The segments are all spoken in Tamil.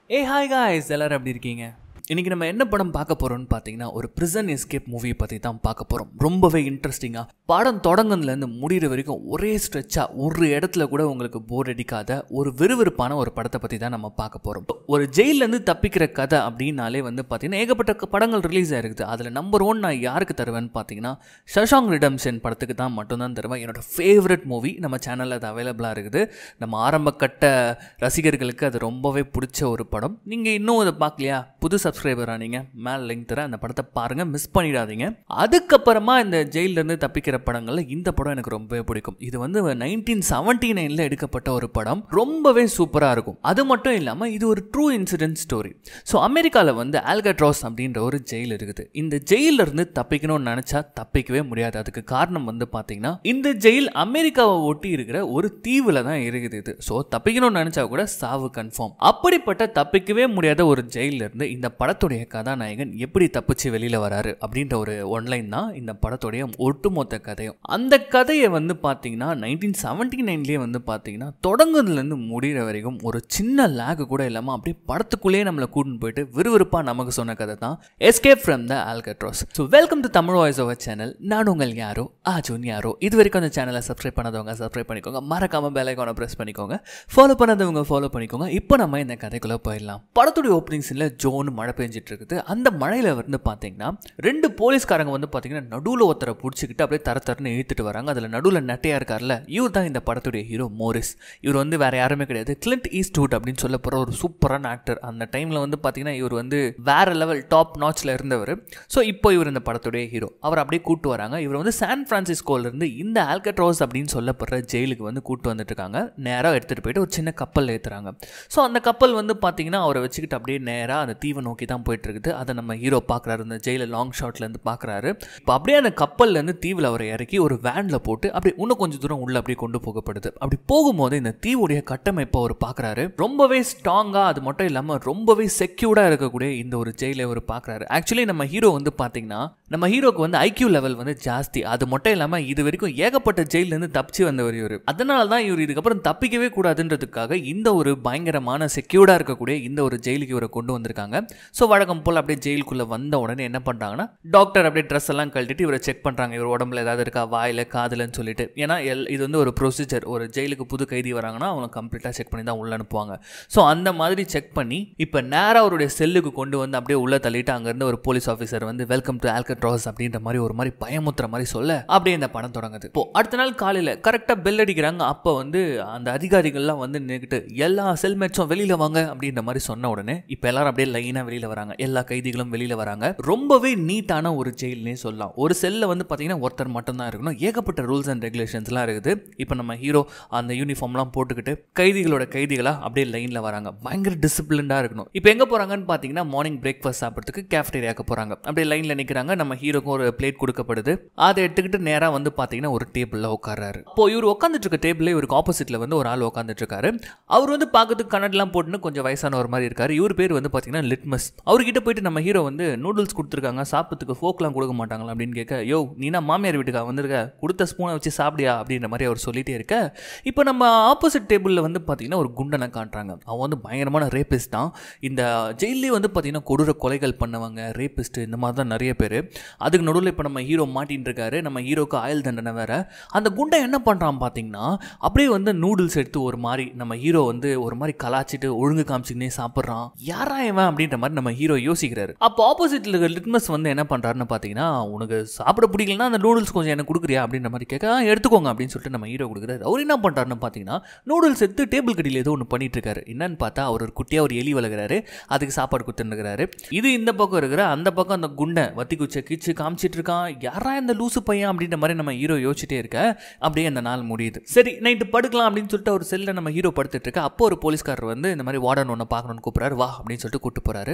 ஏ ஹாய் காய்ஸ் எல்லாரும் எப்படி இருக்கீங்க இன்றைக்கி நம்ம என்ன படம் பார்க்க போகிறோம்னு பார்த்தீங்கன்னா ஒரு ப்ரிசன் எஸ்கேப் மூவியை பற்றி தான் பார்க்க போகிறோம் ரொம்பவே இன்ட்ரெஸ்டிங்காக படம் தொடங்குனதுலேருந்து முடிகிற வரைக்கும் ஒரே ஸ்ட்ரெச்சாக ஒரு இடத்துல கூட உங்களுக்கு போர் அடிக்காத ஒரு விறுவிறுப்பான ஒரு படத்தை பற்றி தான் நம்ம பார்க்க போகிறோம் ஒரு ஜெயிலேருந்து தப்பிக்கிற கதை அப்படின்னாலே வந்து பார்த்தீங்கன்னா ஏகப்பட்ட க- படங்கள் ரிலீஸ் ஆயிருக்குது அதில் நம்பர் ஒன் நான் யாருக்கு தருவேன்னு பார்த்தீங்கன்னா ஷஷாங் ரிடம்ஷன் படத்துக்கு தான் மட்டும்தான் தருவேன் என்னோட ஃபேவரட் மூவி நம்ம சேனலில் அது அவைலபிளாக இருக்குது நம்ம ஆரம்ப கட்ட ரசிகர்களுக்கு அது ரொம்பவே பிடிச்ச ஒரு படம் நீங்கள் இன்னும் அதை பார்க்கலையா புது சப்ஸ்கிரைபராக நீங்கள் மேலே லிங்க் தரேன் அந்த படத்தை பாருங்கள் மிஸ் பண்ணிடாதீங்க அதுக்கப்புறமா இந்த ஜெயிலேருந்து தப்பிக்கிற படங்களில் இந்த படம் எனக்கு ரொம்பவே பிடிக்கும் இது வந்து நைன்டீன் செவன்டி நைனில் எடுக்கப்பட்ட ஒரு படம் ரொம்பவே சூப்பராக இருக்கும் அது மட்டும் இல்லாமல் இது ஒரு ட்ரூ இன்சிடென்ட் ஸ்டோரி ஸோ அமெரிக்காவில் வந்து ஆல்கட்ராஸ் அப்படின்ற ஒரு ஜெயில் இருக்குது இந்த ஜெயில இருந்து தப்பிக்கணும்னு நினச்சா தப்பிக்கவே முடியாது அதுக்கு காரணம் வந்து பார்த்தீங்கன்னா இந்த ஜெயில் அமெரிக்காவை ஒட்டி இருக்கிற ஒரு தீவில் தான் இருக்குது இது ஸோ தப்பிக்கணும்னு நினச்சா கூட சாவு கன்ஃபார்ம் அப்படிப்பட்ட தப்பிக்கவே முடியாத ஒரு ஜெயில இருந்து இந்த படத்துடைய கதாநாயகன் எப்படி தப்பிச்சு வெளியில் வராரு அப்படின்ற ஒரு ஒன்லைன் தான் இந்த படத்துடைய ஒட்டுமொத்த கதையும் அந்த கதையை வந்து பார்த்தீங்கன்னா நைன்டீன் செவன்டி நைன்லேயே வந்து பார்த்தீங்கன்னா தொடங்குறதுலேருந்து முடிகிற வரைக்கும் ஒரு சின்ன லேக் கூட இல்லாமல் அப்படியே படத்துக்குள்ளேயே நம்மளை கூட்டின்னு போயிட்டு விறுவிறுப்பாக நமக்கு சொன்ன கதை தான் escape from the Alcatraz so welcome to Tamil voice over channel நான் உங்கள் யாரோ ஆஜுன் யாரோ இது வரைக்கும் அந்த சேனலை சப்ஸ்கிரைப் பண்ணாதவங்க சப்ஸ்கிரைப் பண்ணிக்கோங்க மறக்காம பெல் ஐக்கானை ப்ரெஸ் பண்ணிக்கோங்க ஃபாலோ பண்ணாதவங்க ஃபாலோ பண்ணிக்கோங்க இப்போ நம்ம இந்த கதைக்குள்ளே போயிடலாம் படத்துடைய ஓப்பனிங் சீனில் ஜோன் மழை பெஞ்சிட்டு இருக்குது அந்த மழையில் வந்து பார்த்தீங்கன்னா ரெண்டு போலீஸ்காரங்க வந்து பார்த்தீங்கன்னா நடுவில் ஒருத்தரை பிடிச்சிக்கிட்டு அப்படியே தர தரன்னு இழுத்துட்டு வராங்க அதில் நடுவில் நெட்டையா இருக்கார்ல இவர் தான் இந்த படத்துடைய ஹீரோ மோரிஸ் இவர் வந்து வேற யாருமே கிடையாது கிளின்ட் ஈஸ்ட்வுட் அப்படின்னு சொல்ல போகிற ஒரு சூப்பரான ஆக்டர் அந்த டைமில் வந்து பார்த்தீங்கன்னா இவர் வந்து வேற லெவல் டாப் நாட்ச்ல இருந்தவர் ஸோ இப்போ இவர் இந்த படத்துடைய ஹீரோ அவர் அப்படியே கூட்டு வராங்க இவர் வந்து சான் பிரான்சிஸ்கோல இருந்து இந்த ஆல்கட்ராஸ் அப்படின்னு சொல்லப்படுற ஜெயிலுக்கு வந்து கூட்டு வந்துட்டு இருக்காங்க நேராக எடுத்துகிட்டு போயிட்டு ஒரு சின்ன கப்பல் ஏற்றுறாங்க ஸோ அந்த கப்பல் வந்து பார்த்தீங்கன்னா அவரை வச்சுக்கிட்டு அப்படியே நேராக அந்த தீவை நோக்கி தான் போயிட்டு இருக்குது அதை நம்ம ஹீரோ பார்க்குறாரு இந்த ஜெயில லாங் ஷாட்லேருந்து பார்க்குறாரு இப்போ அப்படியே அந்த கப்பல்லேருந்து தீவில் அவரை இறக்கி ஒரு வேனில் போட்டு அப்படியே இன்னும் கொஞ்சம் தூரம் உள்ள அப்படியே கொண்டு போகப்படுது அப்படி போகும்போது இந்த தீவுடைய கட்டமைப்பை அவர் பார்க்குறாரு ரொம்பவே ஸ்ட்ராங்காக அது மட்டும் இல்லாமல் ரொம்பவே செக்யூர்டாக இருக்கக்கூடிய இந்த ஒரு ஜெயிலை அவர் பார்க்குறாரு ஆக்சுவலி நம்ம ஹீரோ வந்து பார்த்தீங்கன்னா நம்ம ஹீரோக்கு வந்து ஐக்யூ லெவல் வந்து ஜாஸ்தி அது மட்டும் இல்லாமல் இது வரைக்கும் ஏகப்பட்ட ஜெயிலேருந்து தப்பிச்சு வந்தவர் இவர் அதனால தான் இவர் இதுக்கப்புறம் தப்பிக்கவே கூடாதுன்றதுக்காக இந்த ஒரு பயங்கரமான செக்யூர்டாக இருக்கக்கூடிய இந்த ஒரு ஜெயிலுக்கு இவரை கொண்டு வந்திருக்காங்க ஸோ வழக்கம் போல் அப்படியே ஜெயிலுக்குள்ளே வந்த உடனே என்ன பண்ணுறாங்கன்னா டாக்டர் அப்படியே ட்ரெஸ் எல்லாம் கழட்டிட்டு இவரை செக் பண்ணுறாங்க இவர் உடம்புல ஏதாவது இருக்கா வாயில் காதுலன்னு சொல்லிட்டு ஏன்னா எல் இது வந்து ஒரு ப்ரொசீஜர் ஒரு ஜெயிலுக்கு புது கைதி வராங்கன்னா அவங்க கம்ப்ளீட்டாக செக் பண்ணி தான் உள்ள அனுப்புவாங்க ஸோ அந்த மாதிரி செக் பண்ணி இப்போ நேராக அவருடைய செல்லுக்கு கொண்டு வந்து அப்படியே உள்ள தள்ளிட்டு அங்கேருந்து ஒரு போலீஸ் ஆஃபீஸர் வந்து வெல்கம் டு ஆல்கட்ராஸ் அப்படின்ற மாதிரி ஒரு மாதிரி பயமுத்துற மாதிரி சொல்ல அப்படியே இந்த படம் தொடங்குது இப்போ அடுத்த நாள் காலையில் கரெக்டாக பெல் அடிக்கிறாங்க அப்போ வந்து அந்த அதிகாரிகள்லாம் வந்து நின்றுக்கிட்டு எல்லா செல்மேட்ஸும் வெளியில் வாங்க அப்படின்ற மாதிரி சொன்ன உடனே இப்போ எல்லாரும் அப்படியே லைனாக வெளியில் வராங்க எல்லா கைதிகளும் வெளியில் வராங்க ரொம்பவே நீட்டான ஒரு ஜெயில்னே சொல்லலாம் ஒரு செல்லில் வந்து பார்த்தீங்கன்னா ஒருத்தர் மட்டும்தான் இருக்கணும் ஏகப்பட்ட ரூல்ஸ் அண்ட் ரெகுலேஷன்ஸ்லாம் இருக்குது இப்போ நம்ம ஹீரோ அந்த யூனிஃபார்ம்லாம் போட்டுக்கிட்டு கைதிகளோட கைதிகளாக அப்படியே லைனில் வராங்க பயங்கர டிசிப்ளின்டாக இருக்கணும் இப்போ எங்கே போகிறாங்கன்னு பார்த்தீங்கன்னா மார்னிங் பிரேக்ஃபாஸ்ட் சாப்பிட்றதுக்கு கேஃப்டேரியாவுக்கு போகிறாங்க அப்படியே லைனில் நிற்கிறாங்க நம்ம ஹீரோக்கும் ஒரு பிளேட் கொடுக்கப்படுது அதை எடுத்துக்கிட்டு நேராக வந்து பார்த்தீங்கன்னா ஒரு டேபிளில் உட்கார்றாரு இப்போ இவர் உட்காந்துட்டு இருக்க டேபிளில் இவருக்கு ஆப்போசிட்டில் வந்து ஒரு ஆள் உட்காந்துட்டு இருக்காரு அவர் வந்து பார்க்கறதுக்கு கண்ணாடிலாம் போட்டுன்னு கொஞ்சம் வயசான ஒரு மாதிரி இருக்காரு இவர் பேர் வந்து பார்த்தீங்கன்னா லிட்மஸ் அவர்கிட்ட போயிட்டு நம்ம ஹீரோ வந்து நூடுல்ஸ் கொடுத்துருக்காங்க சாப்பிட்றதுக்கு ஃபோக்லாம் கொடுக்க மாட்டாங்களா அப்படின்னு கேட்க யோ நீனா மாமியார் வீட்டுக்கா வந்திருக்க கொடுத்த ஸ்பூனை வச்சு சாப்பிடியா அப்படின்ற மாதிரி அவர் சொல்லிட்டே இருக்க இப்போ நம்ம ஆப்போசிட் டேபிளில் வந்து பார்த்தீங்கன்னா ஒரு குண்டனை காட்டுறாங்க அவன் வந்து பயங்கரமான ரேபிஸ்ட் தான் இந்த ஜெயிலே வந்து பார்த்தீங்கன்னா கொடூர கொலைகள் பண்ணவங்க ரேபிஸ்ட் இந்த மாதிரி தான் நிறைய பேர் அதுக்கு நடுவில் இப்போ நம்ம ஹீரோ மாட்டின்னு இருக்காரு நம்ம ஹீரோக்கு ஆயுள் தண்டனை வேற அந்த குண்டை என்ன பண்ணுறான் பார்த்தீங்கன்னா அப்படியே வந்து நூடுல்ஸ் எடுத்து ஒரு மாதிரி நம்ம ஹீரோ வந்து ஒரு மாதிரி கலாச்சிட்டு ஒழுங்கு காமிச்சிக்கினே சாப்பிட்றான் யாரா இவன் அப்படின்ற மாதிரி நம்ம ஹீரோ யோசிக்கிறாரு அப்போ ஆப்போசிட்ல இருக்க லிட்மஸ் வந்து என்ன பண்ணுறாருன்னு பார்த்தீங்கன்னா உனக்கு சாப்பிட பிடிக்கலன்னா அந்த நூடுல்ஸ் கொஞ்சம் எனக்கு கொடுக்குறியா அப்படின்ற மாதிரி கேட்க "ஆ, எடுத்துக்கோங்க அப்படின்னு சொல்லிட்டு நம்ம ஹீரோ கொடுக்குறாரு அவர் என்ன பண்ணுறாருன்னு பார்த்தீங்கன்னா நூடுல்ஸ் எடுத்து டேபிள் கடியில் ஏதோ ஒன்று பண்ணிட்டு இருக்காரு என்னன்னு பார்த்தா அவர் ஒரு குட்டியாக ஒரு எலி வளர்க்குறாரு அதுக்கு சாப்பாடு கொடுத்துருக்காரு இது இந்த பக்கம் இருக்கிற அந்த பக்கம் அந்த குண்டை வத்தி குச்சை கிச்சு காமிச்சிட்டு இருக்கான் யாரா இந்த லூசு பையன் அப்படின்ற மாதிரி நம்ம ஹீரோ யோசிச்சுட்டே இருக்க அப்படியே அந்த நாள் முடியுது சரி நைட்டு படுக்கலாம் அப்படின்னு சொல்லிட்டு ஒரு செல்ல நம்ம ஹீரோ படுத்துட்டு இருக்க அப்போ ஒரு போலீஸ்காரர் வந்து இந்த மாதிரி வார்டன் ஒன்று பார்க்கணும்னு கூப்பிட்றாரு வா அப்படின்னு சொல்லிட்டு கூட்டு போறாரு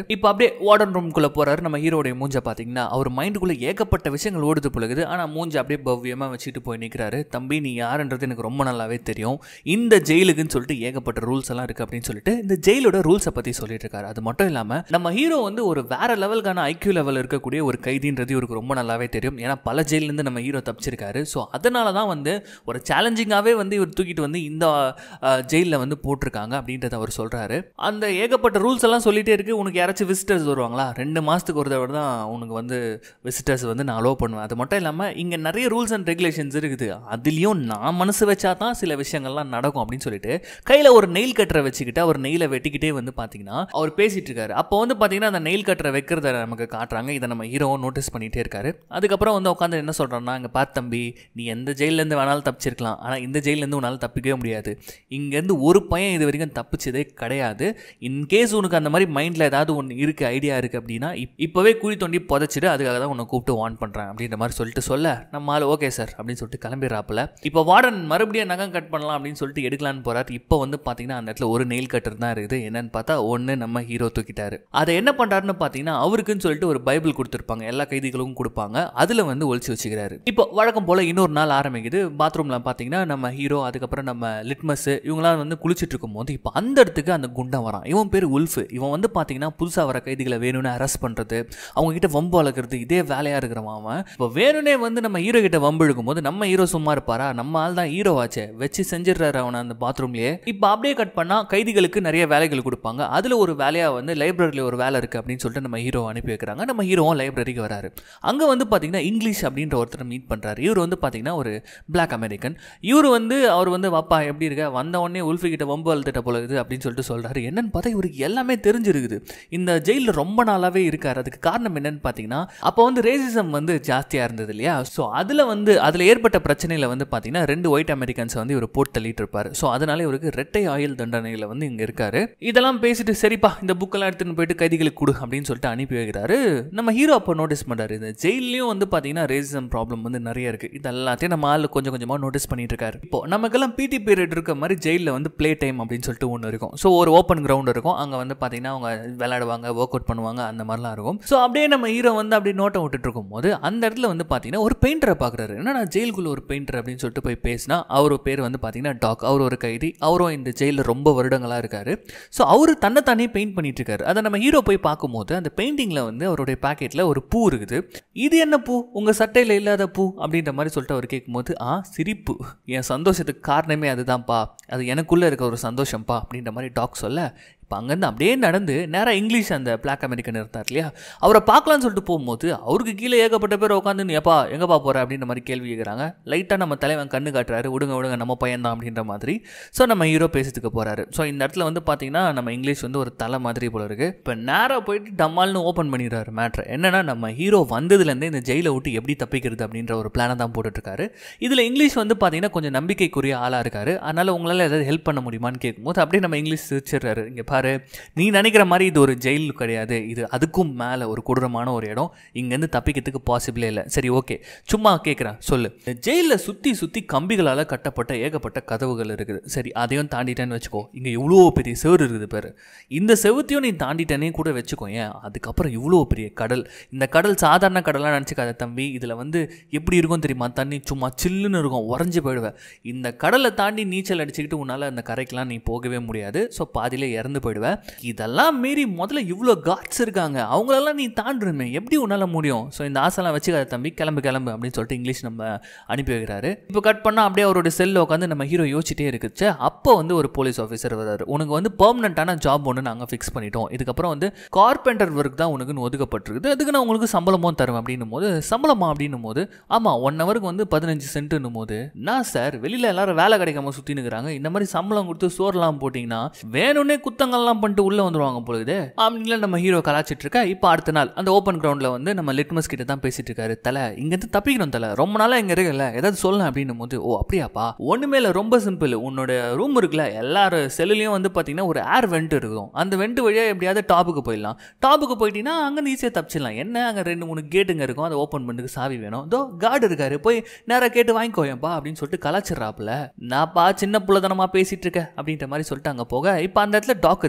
இப்போ அப்படியே வார்டன் ரூம்குள்ளே போறாரு நம்ம ஹீரோடைய மூஞ்ச பார்த்தீங்கன்னா அவர் மைண்டுக்குள்ளே ஏகப்பட்ட விஷயங்கள் ஓடுது பொழுது ஆனால் மூஞ்ச அப்படியே பவ்யமாக வச்சுட்டு போய் நிற்கிறாரு தம்பி நீ யாருன்றது எனக்கு ரொம்ப நல்லாவே தெரியும் இந்த ஜெயிலுக்குன்னு சொல்லிட்டு ஏகப்பட்ட ரூல்ஸ் எல்லாம் இருக்குது அப்படின்னு சொல்லிட்டு இந்த ஜெயிலோட ரூல்ஸை பற்றி சொல்லிட்டு இருக்காரு அது மட்டும் இல்லாமல் நம்ம ஹீரோ வந்து ஒரு வேற லெவலுக்கான ஐக்யூ லெவல் இருக்கக்கூடிய ஒரு கைதின்றது இவருக்கு ரொம்ப நல்லாவே தெரியும் ஏன்னா பல ஜெயிலேருந்து நம்ம ஹீரோ தப்பிச்சிருக்காரு ஸோ அதனால தான் வந்து ஒரு சேலஞ்சிங்காகவே வந்து இவர் தூக்கிட்டு வந்து இந்த ஜெயிலில் வந்து போட்டிருக்காங்க அப்படின்றத அவர் சொல்கிறாரு அந்த ஏகப்பட்ட ரூல்ஸ் எல்லாம் சொல்லிட்டே இருக்கு உனக்கு யாராச்சும் விசிட்டர்ஸ் வருவாங்களா ரெண்டு மாதத்துக்கு ஒரு தடவை தான் உனக்கு வந்து விசிட்டர்ஸ் வந்து நான் அலோவ் பண்ணுவேன் அது மட்டும் இல்லாமல் இங்கே நிறைய ரூல்ஸ் அண்ட் ரெகுலேஷன்ஸ் இருக்குது அதுலேயும் நான் மனசு வச்சா தான் சில விஷயங்கள்லாம் நடக்கும் அப்படின்னு சொல்லிட்டு கையில் ஒரு நெயில் கட்டரை வச்சுக்கிட்டு அவர் நெயிலை வெட்டிக்கிட்டே வந்து பார்த்தீங்கன்னா அவர் பேசிட்டு இருக்காரு அப்போ வந்து பார்த்தீங்கன்னா அந்த நெயில் கட்டரை வைக்கிறத நமக்கு காட்டுறாங்க இதை நம்ம ஹீரோவும் நோட்டீஸ் பண்ணிகிட்டே இருக்காரு அதுக்கப்புறம் வந்து உட்காந்து என்ன சொல்கிறான்னா இங்கே பார்த்து தம்பி நீ எந்த ஜெயிலேருந்து வேணாலும் தப்பிச்சிருக்கலாம் ஆனால் இந்த ஜெயிலேருந்து உன்னால் தப்பிக்கவே முடியாது இங்கேருந்து ஒரு பையன் இது வரைக்கும் தப்பிச்சதே கிடையாது இன்கேஸ் உனக்கு அந்த மாதிரி மைண்டில் ஏதாவது ஒன்று இருக்குது ஐடியா இருக்குது அப்படின்னா இப் இப்போவே குழி தோண்டி புதைச்சிட்டு அதுக்காக தான் உன்னை கூப்பிட்டு வார்ன் பண்ணுறேன் அப்படின்ற மாதிரி சொல்லிட்டு சொல்ல நம்ம ஆள் ஓகே சார் அப்படின்னு சொல்லிட்டு கிளம்பிடுறாப்புல இப்போ வார்டன் மறுபடியும் நகம் கட் பண்ணலாம் அப்படின்னு சொல்லிட்டு எடுக்கலான்னு போறாரு இப்போ வந்து பார்த்தீங்கன்னா அந்த இடத்துல ஒரு நெயில் கட்டர் தான் இருக்குது என்னன்னு பார்த்தா ஒன்று நம்ம ஹீரோ தூக்கிட்டாரு அதை என்ன பண்ணுறாருன்னு பார்த்தீங்கன்னா அவருக்குன்னு சொல்லிட்டு ஒரு பைபிள் கொடுத்துருப்பாங்க எல்லா கைதிகளுக்கும் கொடுப்பாங்க அதில் வந்து ஒழிச்சு வச்சுக்கிறாரு இப்போ வழக்கம் போல் இன்னொரு நாள் ஆரம்பிக்குது பாத்ரூமில் பார்த்தீங்கன்னா நம்ம ஹீரோ அதுக்கப்புறம் நம்ம லிட்மஸ் இவங்களாம் வந்து குளிச்சுட்டு இருக்கும்போது இப்போ அந்த இடத்துக்கு அந்த குண்டம் வரான் இவன் பேர் உல்ஃப் இவன் வந்து பார்த்தீங்கன்னா புதுசாக வர கைதிகளை வேணும்னு அரெஸ்ட் பண்ணுறது அவங்க கிட்ட வம்பு வளர்க்குறது இதே வேலையாக இருக்கிறவன் அவன் இப்போ வேணும்னே வந்து நம்ம ஹீரோ கிட்ட வம்பு இழுக்கும்போது நம்ம ஹீரோ சும்மா இருப்பாரா நம்ம ஆள் தான் ஹீரோ ஆச்சே வச்சு செஞ்சிடுறாரு அவனை அந்த பாத்ரூம்லேயே இப்போ அப்படியே கட் பண்ணால் கைதிகளுக்கு நிறைய வேலைகள் கொடுப்பாங்க அதில் ஒரு வேலையாக வந்து லைப்ரரியில் ஒரு வேலை இருக்குது அப்படின்னு சொல்லிட்டு நம்ம ஹீரோ அனுப்பி வைக்கிறாங்க நம்ம ஹீரோவும் லைப்ரரிக்கு வராரு அங்கே வந்து பார்த்தீங்கன்னா இங்கிலீஷ் அப்படின்ற ஒருத்தர் மீட் பண்ணுறாரு இவர் வந்து பார்த்தீங்கன்னா ஒரு பிளாக் அமெரிக்கன் இவர் வந்து அவர் வந்து வாப்பா எப்படி இருக்க வந்த உடனே உல்ஃபி கிட்ட வம்பு வளர்த்துட்ட போல இருக்குது அப்படின்னு சொல்லிட்டு சொல்கிறாரு என்னன்னு பார்த்தா இவருக்கு எல்லாமே தெரிஞ்சிருக்குது இந்த ஜெயிலில் ரொம்ப நாளாகவே இருக்கார் அதுக்கு காரணம் என்னன்னு பார்த்தீங்கன்னா அப்போ வந்து ரேசிசம் வந்து ஜாஸ்தியாக இருந்தது இல்லையா ஸோ அதில் வந்து அதில் ஏற்பட்ட பிரச்சனையில் வந்து பார்த்தீங்கன்னா ரெண்டு ஒயிட் அமெரிக்கன்ஸை வந்து இவர் போட்டு தள்ளிட்டு இருப்பார் ஸோ அதனால இவருக்கு ரெட்டை ஆயுள் தண்டனையில் வந்து இங்கே இருக்காரு இதெல்லாம் பேசிட்டு சரிப்பா இந்த புக்கெல்லாம் எடுத்துன்னு போயிட்டு கைதிகளுக்கு கொடு அப்படின்னு சொல்லிட்டு அனுப்பி வைக்கிறாரு நம்ம ஹீரோ அப்போ நோட்டீஸ் பண்ணுறாரு இந்த ஜெயிலையும் வந்து பார்த்தீங்கன்னா ரேசிசம் ப்ராப்ளம் வந்து நிறைய இருக்குது இது எல்லாத்தையும் நம்ம ஆள் கொஞ்சம் கொஞ்சமாக நோட்டீஸ் பண்ணிட்டு இருக்காரு இப்போ நமக்கெல்லாம் பிடி பீரியட் இருக்க மாதிரி ஜெயிலில் வந்து ப்ளே டைம் அப்படின்னு சொல்லிட்டு ஒன்று இருக்கும் ஸோ ஒரு ஓப்பன் கிரவுண்ட் இருக்கும் அங்கே வந்து பார்த்தீங்கன்னா அவங்க விளையாடுவாங்க ஒர்க் அவுட் பண்ணுவாங்க அந்த மாதிரிலாம் இருக்கும் ஸோ அப்படியே நம்ம ஹீரோ வந்து அப்படியே நோட்டம் விட்டுட்டு இருக்கும்போது அந்த இடத்துல வந்து பார்த்தீங்கன்னா ஒரு பெயிண்டரை பார்க்குறாரு என்னன்னா ஜெயிலுக்குள்ள ஒரு பெயிண்டர் அப்படின்னு சொல்லிட்டு போய் பேசினா அவர் பேர் வந்து பார்த்தீங்கன்னா டாக் அவர் ஒரு கைதி அவரும் இந்த ஜெயிலில் ரொம்ப வருடங்களாக இருக்காரு ஸோ அவர் தன்னைத்தானே பெயிண்ட் பண்ணிட்டு இருக்காரு அதை நம்ம ஹீரோ போய் பார்க்கும்போது அந்த பெயிண்டிங்கில் வந்து அவருடைய பாக்கெட்டில் ஒரு பூ இருக்குது இது என்ன பூ உங்கள் சட்டையில் இல்லாத பூ அப்படின்ற மாதிரி சொல்லிட்டு அவர் கேட்கும்போது ஆ சிரிப்பு என் சந்தோஷத்துக்கு காரணமே அதுதான்ப்பா அது எனக்குள்ளே இருக்க ஒரு சந்தோஷம்ப்பா அப்படின்ற மாதிரி டாக் சொல்ல இப்போ அங்கேருந்து அப்படியே நடந்து நேராக இங்கிலீஷ் அந்த பிளாக் அமெரிக்கன் இருந்தார் இல்லையா அவரை பார்க்கலான்னு சொல்லிட்டு போகும்போது அவருக்கு கீழே ஏகப்பட்ட பேர் உட்காந்து எப்பா எங்கப்பா போகிற அப்படின்ற மாதிரி கேள்வி கேட்குறாங்க லைட்டாக நம்ம தலைவன் கண்ணு காட்டுறாரு விடுங்க விடுங்க நம்ம பையன் தான் அப்படின்ற மாதிரி ஸோ நம்ம ஹீரோ பேசுறதுக்கு போகிறாரு ஸோ இந்த இடத்துல வந்து பார்த்தீங்கன்னா நம்ம இங்கிலீஷ் வந்து ஒரு தலை மாதிரி போல இருக்கு இப்போ நேராக போயிட்டு டம்மால்னு ஓப்பன் பண்ணிடுறாரு மேட்ரு என்னன்னா நம்ம ஹீரோ வந்ததுலேருந்தே இந்த ஜெயிலை விட்டு எப்படி தப்பிக்கிறது அப்படின்ற ஒரு பிளானை தான் போட்டுட்ருக்காரு இதில் இங்கிலீஷ் வந்து பார்த்தீங்கன்னா கொஞ்சம் நம்பிக்கைக்குரிய ஆளாக இருக்காரு அதனால் உங்களால் ஏதாவது ஹெல்ப் பண்ண முடியுமான்னு கேட்கும்போது அப்படியே நம்ம இங்கிலீஷ் சிரிச்சிடுறாரு இங்கே பாரு நீ நினைக்கிற மாதிரி இது ஒரு ஜெயில் கிடையாது இது அதுக்கும் மேலே ஒரு கொடூரமான ஒரு இடம் இங்கேருந்து தப்பிக்கிறதுக்கு பாசிபிளே இல்லை சரி ஓகே சும்மா கேட்குறேன் சொல்லு இந்த ஜெயிலில் சுற்றி சுற்றி கம்பிகளால் கட்டப்பட்ட ஏகப்பட்ட கதவுகள் இருக்குது சரி அதையும் தாண்டிட்டேன்னு வச்சுக்கோ இங்கே இவ்வளோ பெரிய செவரு இருக்குது பேர் இந்த செவுத்தையும் நீ தாண்டிட்டேனே கூட வச்சுக்கோ ஏன் அதுக்கப்புறம் இவ்வளோ பெரிய கடல் இந்த கடல் சாதாரண கடலாக நினச்சிக்காத தம்பி இதில் வந்து எப்படி இருக்கும் தெரியுமா தண்ணி சும்மா சில்லுன்னு இருக்கும் உறைஞ்சி போயிடுவேன் இந்த கடலை தாண்டி நீச்சல் அடிச்சுக்கிட்டு உன்னால் அந்த கரைக்கெலாம் நீ போகவே முடியாது ஸோ பாதியிலே இறந்து போயிடுவேன் இதெல்லாம் மீறி முதல்ல இவ்வளோ காட்ஸ் இருக்காங்க அவங்களெல்லாம் நீ தாண்டுருமே எப்படி உன்னால் முடியும் ஸோ இந்த ஆசைலாம் வச்சுக்காத தம்பி கிளம்பு கிளம்பு அப்படின்னு சொல்லிட்டு இங்கிலீஷ் நம்ம அனுப்பி வைக்கிறாரு இப்போ கட் பண்ணால் அப்படியே அவரோட செல்லில் உட்காந்து நம்ம ஹீரோ யோசிச்சிட்டே இருக்குச்சு அப்போ வந்து ஒரு போலீஸ் ஆஃபீஸர் வராரு உனக்கு வந்து பெர்மனண்ட்டான ஜாப் ஒன்று நாங்கள் ஃபிக்ஸ் பண்ணிட்டோம் இதுக்கப்புறம் வந்து கார்பெண்டர் ஒர்க் தான் உனக்குன்னு ஒதுக்கப்பட்டிருக்குது அதுக்கு நான் உங்களுக்கு சம்பளமும் தருவேன் அப்படின்னும் போது சம்பளமா அப்படின்னும் போது ஆமாம் ஒன் ஹவருக்கு வந்து பதினஞ்சு சென்ட்டுன்னும் போது நான் சார் வெளியில் எல்லாரும் வேலை கிடைக்காம சுற்றின்னு இருக்கிறாங்க இந்த மாதிரி சம்பளம் கொடுத்து சோறுலாம் போட்டிங்கன்னா வேணும்னே குத்தங்கள்லாம் பண்ணிட்டு உள்ளே வந்துருவாங்க பொழுது அப்படின்ல நம்ம ஹீரோ கலாச்சிட்டு இருக்க இப்போ அடுத்த நாள் அந்த ஓப்பன் கிரவுண்டில் வந்து நம்ம லிட்மஸ் கிட்ட தான் பேசிட்டு இருக்காரு தலை இங்கேருந்து தப்பிக்கணும் தலை ரொம்ப நாளாக இங்கே இருக்குல்ல ஏதாவது சொல்லலாம் அப்படின்னும் போது ஓ அப்படியாப்பா ஒன்றுமே இல்லை ரொம்ப சிம்பிள் உன்னோட ரூம் இருக்குல்ல எல்லாரும் செல்லுலையும் வந்து பார்த்தீங்கன்னா ஒரு ஏர் வெண்ட் இருக்கும் அந்த வெண்ட் வழியாக எப்படியாவது டாப்புக்கு போயிடலாம் டாப்புக்கு போயிட்டீங்கன்னா அங்கேருந்து ஈஸியாக தப்பிச்சிடலாம் என்ன அங்கே ரெண்டு மூணு கேட்டுங்க இருக்கும் அதை ஓப்பன் பண்ணுறதுக்கு சாவி வேணும் தோ கார்டு இருக்காரு போய் நேராக கேட்டு வாங்கிக்கோயேன்ப்பா அப்படின்னு சொல்லிட்டு கலாச்சிட்றாப்புல நான்ப்பா சின்ன புள்ளதனமாக பேசிட்டு இருக்க அப்படின்ற மாதிரி சொல்லிட்டு அங்கே போக இப்போ அந்த இடத்துல டாக்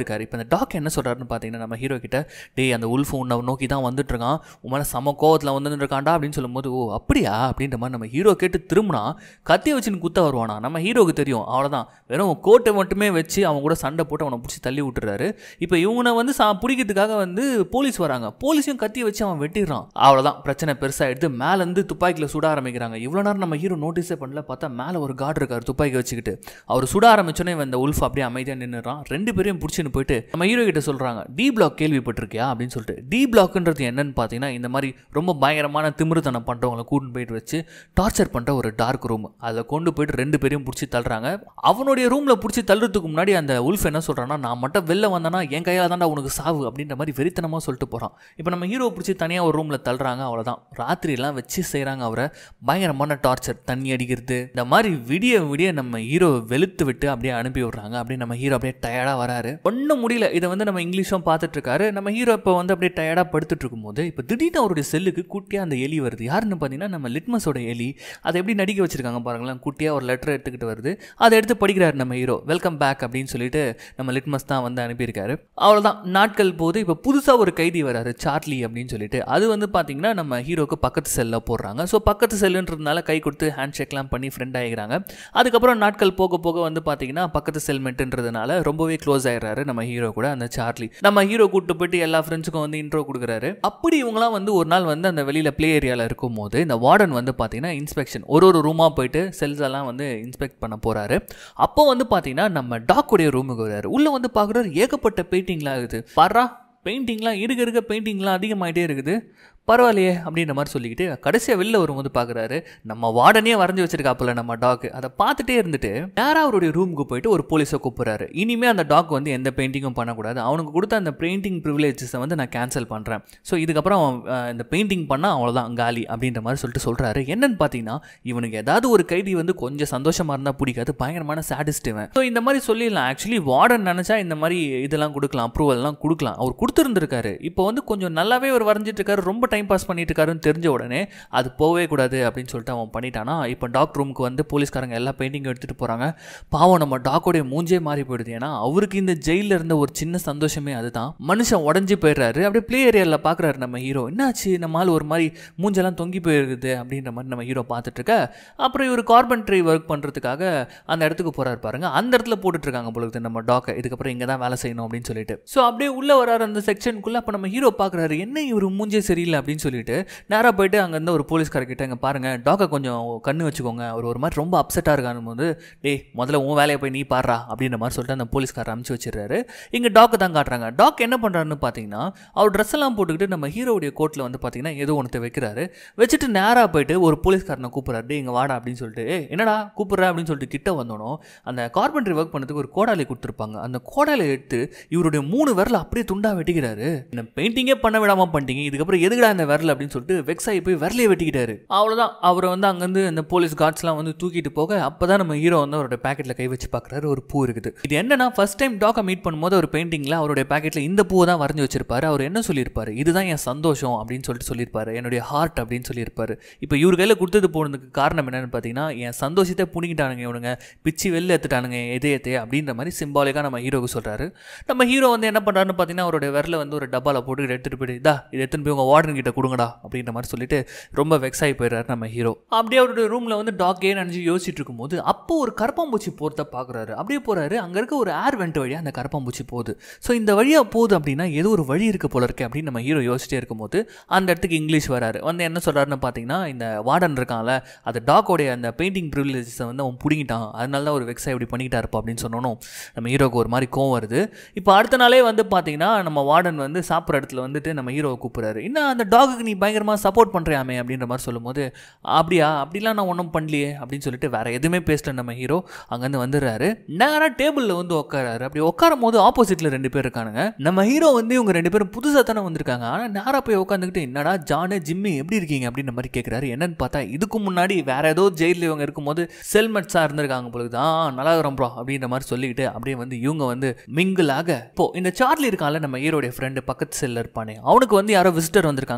இருக்காரு இப்போ இந்த டாக் என்ன சொல்கிறாருன்னு பார்த்தீங்கன்னா நம்ம ஹீரோ கிட்ட டேய் அந்த உல்ஃப் உன்னை நோக்கி தான் வந்துட்டு இருக்கான் உன் மேலே செம கோவத்தில் வந்துட்டு இருக்கான்டா அப்படின்னு சொல்லும்போது ஓ அப்படியா அப்படின்ற மாதிரி நம்ம ஹீரோ கேட்டு திரும்பினா கத்தியை வச்சுன்னு குத்த வருவானா நம்ம ஹீரோக்கு தெரியும் அவ்வளோதான் வெறும் கோட்டை மட்டுமே வச்சு அவன் கூட சண்டை போட்டு அவனை பிடிச்சி தள்ளி விட்டுறாரு இப்போ இவனை வந்து சா பிடிக்கிறதுக்காக வந்து போலீஸ் வராங்க போலீஸையும் கத்தியை வச்சு அவன் வெட்டிடுறான் அவ்வளோதான் பிரச்சனை பெருசாகிடுது மேலேருந்து துப்பாக்கியில் சுட ஆரம்பிக்கிறாங்க இவ்வளோ நேரம் நம்ம ஹீரோ நோட்டீஸே பண்ணல பார்த்தா மேலே ஒரு கார்டு இருக்கார் துப்பாக்கி வச்சுக்கிட்டு அவர் சுட ஆரம்பிச்சோன்னே இந்த உல்ஃப் அப்படியே அமைதியாக நின்றுறான் ரெண்டு பேரையும் பிடிச்சின்னு போயிட்டு நம்ம ஹீரோ கிட்ட சொல்கிறாங்க டி பிளாக் கேள்விப்பட்டிருக்கியா அப்படின்னு சொல்லிட்டு டி பிளாக்ன்றது என்னன்னு பார்த்தீங்கன்னா இந்த மாதிரி ரொம்ப பயங்கரமான திமிருத்தனம் பண்ணுறவங்களை கூட்டின்னு போயிட்டு வச்சு டார்ச்சர் பண்ணுற ஒரு டார்க் ரூம் அதில் கொண்டு போயிட்டு ரெண்டு பேரையும் பிடிச்சி தள்ளுறாங்க அவனுடைய ரூமில் பிடிச்சி தள்ளுறதுக்கு முன்னாடி அந்த உல்ஃப் என்ன சொல்கிறான்னா நான் மட்டும் வெளில வந்தேன்னா என் கையால் தான்டா உனக்கு சாவு அப்படின்ற மாதிரி வெறித்தனமாக சொல்லிட்டு போகிறான் இப்போ நம்ம ஹீரோ பிடிச்சி தனியாக ஒரு ரூமில் தள்ளுறாங்க அவ்வளோதான் ராத்திரிலாம் வச்சு செய்கிறாங்க அவரை பயங்கரமான டார்ச்சர் தண்ணி அடிக்கிறது இந்த மாதிரி விடிய விடிய நம்ம ஹீரோ வெளுத்து விட்டு அப்படியே அனுப்பி விடுறாங்க அப்படியே நம்ம ஹீரோ அப்படியே டயர்டாக வராரு ஒன்றும் முடியல இதை வந்து நம்ம இங்கிலீஷும் பார்த்துட்டு இருக்காரு நம்ம ஹீரோ இப்போ வந்து அப்படியே டயர்டாக படுத்துட்டு இருக்கும்போது இப்போ திடீர்னு அவருடைய செல்லுக்கு குட்டியாக அந்த எலி வருது யாருன்னு பார்த்தீங்கன்னா நம்ம லிட்மஸோட எலி அதை எப்படி நடிக்க வச்சிருக்காங்க பாருங்களேன் குட்டியாக ஒரு லெட்டர் எடுத்துக்கிட்டு வருது அதை எடுத்து படிக்கிறாரு நம்ம ஹீரோ வெல்கம் பேக் அப்படின்னு சொல்லிட்டு நம்ம லிட்மஸ் தான் வந்து அனுப்பியிருக்காரு அவ்வளோதான் நாட்கள் போது இப்போ புதுசாக ஒரு கைதி வராரு சார்லி அப்படின்னு சொல்லிட்டு அது வந்து பார்த்தீங்கன்னா நம்ம ஹீரோக்கு பக்கத்து செல்லில் போடுறாங்க ஸோ பக்கத்து செல்லுன்றதுனால கை கொடுத்து ஹேண்ட் ஷேக்லாம் பண்ணி ஃப்ரெண்ட் ஆகிக்கிறாங்க அதுக்கப்புறம் நாட்கள் போக போக வந்து பார்த்தீங்கன்னா பக்கத்து செல்மெண்ட்டுன்றதுனால ரொம்பவே க்ளோஸ் ஆயிடுறாரு நம்ம ஹீரோ கூட அந்த சார்லி நம்ம ஹீரோ கூட்டு போயிட்டு எல்லா ஃப்ரெண்ட்ஸுக்கும் வந்து இன்ட்ரோ கொடுக்குறாரு அப்படி இவங்களாம் வந்து ஒரு நாள் வந்து அந்த வெளியில் ப்ளே ஏரியாவில் இருக்கும்போது இந்த வார்டன் வந்து பார்த்தீங்கன்னா இன்ஸ்பெக்ஷன் ஒரு ஒரு ரூமாக போயிட்டு செல்ஸ் எல்லாம் வந்து இன்ஸ்பெக்ட் பண்ண போகிறாரு அப்போ வந்து பார்த்தீங்கன்னா நம்ம டாக்குடைய ரூமுக்கு வராரு உள்ளே வந்து பார்க்குறாரு ஏகப்பட்ட பெயிண்டிங்லாம் இருக்குது பாரா பெயிண்டிங்லாம் இருக்க இருக்க பெயிண்டிங்லாம் அதிகமாகிட்டே இருக்குது பரவாயில்லையே அப்படின்ற மாதிரி சொல்லிக்கிட்டு கடைசியாக வெளில வரும்போது பார்க்குறாரு நம்ம வார்டனே வரைஞ்சி வச்சிருக்காப்புல நம்ம டாக் அதை பார்த்துட்டே இருந்துட்டு நேராக அவருடைய ரூமுக்கு போயிட்டு ஒரு போலீஸை கூப்பிட்றாரு இனிமே அந்த டாக் வந்து எந்த பெயிண்டிங்கும் பண்ணக்கூடாது அவனுக்கு கொடுத்த அந்த பெயிண்டிங் ப்ரிவிலேஜஸை வந்து நான் கேன்சல் பண்ணுறேன் ஸோ இதுக்கப்புறம் அவன் அஹ், இந்த பெயிண்டிங் பண்ணால் அவ்வளோதான் காலி அப்படின்ற மாதிரி சொல்லிட்டு சொல்கிறாரு என்னன்னு பார்த்தீங்கன்னா இவனுக்கு ஏதாவது ஒரு கைதி வந்து கொஞ்சம் சந்தோஷமாக இருந்தால் பிடிக்காது பயங்கரமான சாடிஸ்ட் இவன் ஸோ இந்த மாதிரி சொல்லிடலாம் ஆக்சுவலி வார்டன் நினச்சா இந்த மாதிரி இதெல்லாம் கொடுக்கலாம் அப்ரூவல்லாம் கொடுக்கலாம் அவர் கொடுத்துருந்துருக்காரு இப்போ வந்து கொஞ்சம் நல்லாவே அவர் வரைஞ்சிட்டு இருக்காரு ரொம்ப டைம் பாஸ் பண்ணிட்டு இருக்காருன்னு தெரிஞ்ச உடனே அது போகவே கூடாது அப்படின்னு சொல்லிட்டு அவன் பண்ணிட்டானா இப்போ டாக் ரூமுக்கு வந்து போலீஸ்காரங்க எல்லா பெயிண்டிங் எடுத்துகிட்டு போகிறாங்க பாவம் நம்ம டாக்கோடைய மூஞ்சே மாறி போயிடுது ஏன்னா அவருக்கு இந்த ஜெயிலில் இருந்த ஒரு சின்ன சந்தோஷமே அதுதான் மனுஷன் உடஞ்சி போயிடுறாரு அப்படியே ப்ளே ஏரியாவில் பார்க்குறாரு நம்ம ஹீரோ என்னாச்சு நம்ம ஆள் ஒரு மாதிரி மூஞ்செல்லாம் தொங்கி போயிருக்குது அப்படின்ற மாதிரி நம்ம ஹீரோ பார்த்துட்டு இருக்க அப்புறம் இவர் கார்பன்ட்ரி ஒர்க் பண்ணுறதுக்காக அந்த இடத்துக்கு போகிறாரு பாருங்க அந்த இடத்துல போட்டுட்டு இருக்காங்க பொழுது நம்ம டாக்கை இதுக்கப்புறம் இங்கே தான் வேலை செய்யணும் அப்படின்னு சொல்லிட்டு ஸோ அப்படியே உள்ளே வராரு அந்த செக்ஷனுக்குள்ளே அப்போ நம்ம ஹீரோ பார்க்குறாரு என்ன இவர் மூஞ்சே சரியில்லை அப்படின்னு சொல்லிட்டு நேராக போயிட்டு அங்கேருந்து ஒரு போலீஸ்காரர்கிட்ட இங்கே பாருங்க டாக்கை கொஞ்சம் கண்ணு வச்சுக்கோங்க அவர் ஒரு மாதிரி ரொம்ப அப்செட்டாக இருக்கான்னு போது டேய் முதல்ல உன் வேலையை போய் நீ பாடுறா அப்படின்ற மாதிரி சொல்லிட்டு அந்த போலீஸ்காரர் அமுச்சு வச்சிடுறாரு இங்கே டாக்கை தான் காட்டுறாங்க டாக் என்ன பண்ணுறாருன்னு பார்த்தீங்கன்னா அவர் ட்ரெஸ் எல்லாம் போட்டுக்கிட்டு நம்ம ஹீரோவுடைய கோட்டில் வந்து பார்த்தீங்கன்னா ஏதோ ஒன்று வைக்கிறாரு வச்சுட்டு நேராக போயிட்டு ஒரு போலீஸ்காரனை கூப்பிட்றாரு டேய் இங்கே வாடா அப்படின்னு சொல்லிட்டு "ஏய், என்னடா கூப்பிட்ற அப்படின்னு சொல்லிட்டு கிட்ட வந்தோனோ அந்த கார்பெண்டரி ஒர்க் பண்ணதுக்கு ஒரு கோடாலி கொடுத்துருப்பாங்க அந்த கோடாலை எடுத்து இவருடைய மூணு விரல அப்படியே துண்டா வெட்டிக்கிறாரு என்ன பெயிண்டிங்கே பண்ண விடாம பண்ணிட்டீங்க இதுக்கப்புறம் எதுக்குடா இந்த விரல் அப்படின்னு சொல்லிட்டு வெக்ஸ் ஆகி போய் விரலையே வெட்டிக்கிட்டாரு அவ்வளோதான் அவரை வந்து அங்கேருந்து அந்த போலீஸ் கார்ட்ஸ்லாம் வந்து தூக்கிட்டு போக அப்பதான் நம்ம ஹீரோ வந்து அவரோட பேக்கெட்டில் கை வச்சு பார்க்குறாரு ஒரு பூ இருக்குது இது என்னன்னா ஃபர்ஸ்ட் டைம் டாக்கை மீட் பண்ணும்போது ஒரு பெயிண்டிங்கில் அவருடைய பேக்கெட்டில் இந்த பூவை தான் வரைஞ்சி வச்சிருப்பாரு அவர் என்ன சொல்லியிருப்பாரு இதுதான் என் சந்தோஷம் அப்படின்னு சொல்லிட்டு சொல்லியிருப்பாரு என்னுடைய ஹார்ட் அப்படின்னு சொல்லியிருப்பாரு இப்போ இவர் கையில் கொடுத்தது போனதுக்கு காரணம் என்னன்னு பார்த்தீங்கன்னா என் சந்தோஷத்தை புனிக்கிட்டானுங்க இவனுங்க பிச்சு வெளில எடுத்துட்டானுங்க இதயத்தை அப்படின்ற மாதிரி சிம்பாலிக்காக நம்ம ஹீரோவுக்கு சொல்கிறாரு நம்ம ஹீரோ வந்து என்ன பண்ணுறாருன்னு பார்த்தீங்கன்னா அவருடைய விரல வந்து ஒரு டப்பாவில் போட்டு எடுத்துகிட்டு போயிட்டு இதா இதை எடுத்துன்னு போய் உங்கள் வார்டன் கிட்ட கொடுங்கடா அப்படின்ற மாதிரி சொல்லிட்டு ரொம்ப வெக்ஸ் ஆகி போயிடுறாரு நம்ம ஹீரோ அப்படியே அவருடைய ரூமில் வந்து டாக்கே நினச்சி யோசிச்சுட்டு இருக்கும்போது அப்போ ஒரு கரப்பாம்பூச்சி போகிறத பார்க்குறாரு அப்படியே போகிறாரு அங்கே இருக்க ஒரு ஏர் வெண்ட் வழியாக அந்த கரப்பாம்பூச்சி போகுது ஸோ இந்த வழியாக போகுது அப்படின்னா ஏதோ ஒரு வழி இருக்க போல இருக்கே அப்படின்னு நம்ம ஹீரோ யோசிச்சிட்டே இருக்கும்போது அந்த இடத்துக்கு இங்கிலீஷ் வராரு வந்து என்ன சொல்கிறாருன்னு பார்த்தீங்கன்னா இந்த வார்டன் இருக்கான்ல அது டாக்கோடைய அந்த பெயிண்டிங் ப்ரிவிலேஜஸை வந்து அவன் பிடிங்கிட்டான் அதனால தான் ஒரு வெக்ஸாக இப்படி பண்ணிக்கிட்டா இருப்பா அப்படின்னு சொன்னோம் நம்ம ஹீரோக்கு ஒரு மாதிரி கோவம் வருது இப்போ அடுத்த நாளே வந்து பார்த்தீங்கன்னா நம்ம வார்டன் வந்து சாப்பிட்ற இடத்துல வந்துட்டு நம்ம ஹீரோவை கூப்பிட்றாரு இன்னும் அந்த டாகுக்கு நீ பயங்கரமாக சப்போர்ட் பண்ணுறியாமே அப்படின்ற மாதிரி சொல்லும்போது அப்படியா அப்படிலாம் நான் ஒன்றும் பண்ணலையே அப்படின்னு சொல்லிட்டு வேற எதுவுமே பேசல நம்ம ஹீரோ அங்கேருந்து வந்துடுறாரு நேராக டேபிளில் வந்து உட்காராரு அப்படி உட்காரும் போது ஆப்போசிட்டில் ரெண்டு பேர் இருக்கானுங்க நம்ம ஹீரோ வந்து இவங்க ரெண்டு பேரும் புதுசாக தானே வந்திருக்காங்க ஆனால் நேராக போய் உட்காந்துக்கிட்டு என்னடா ஜானு ஜிம்மி எப்படி இருக்கீங்க அப்படின்ற மாதிரி கேட்குறாரு என்னன்னு பார்த்தா இதுக்கு முன்னாடி வேற ஏதோ ஜெயிலில் இவங்க இருக்கும்போது செல்மெட்ஸாக இருந்திருக்காங்க பொழுது தான் நல்லா இருக்கிறோம் ப்ரோ அப்படின்ற மாதிரி சொல்லிக்கிட்டு அப்படியே வந்து இவங்க வந்து மிங்கிள் ஆக இப்போ இந்த சார்லி இருக்கான்ல நம்ம ஹீரோடைய ஃப்ரெண்டு பக்கத்து செல்ல இருப்பானே அவனுக்கு வந்து யாரோ விசிட்டர் வந்திருக்காங்க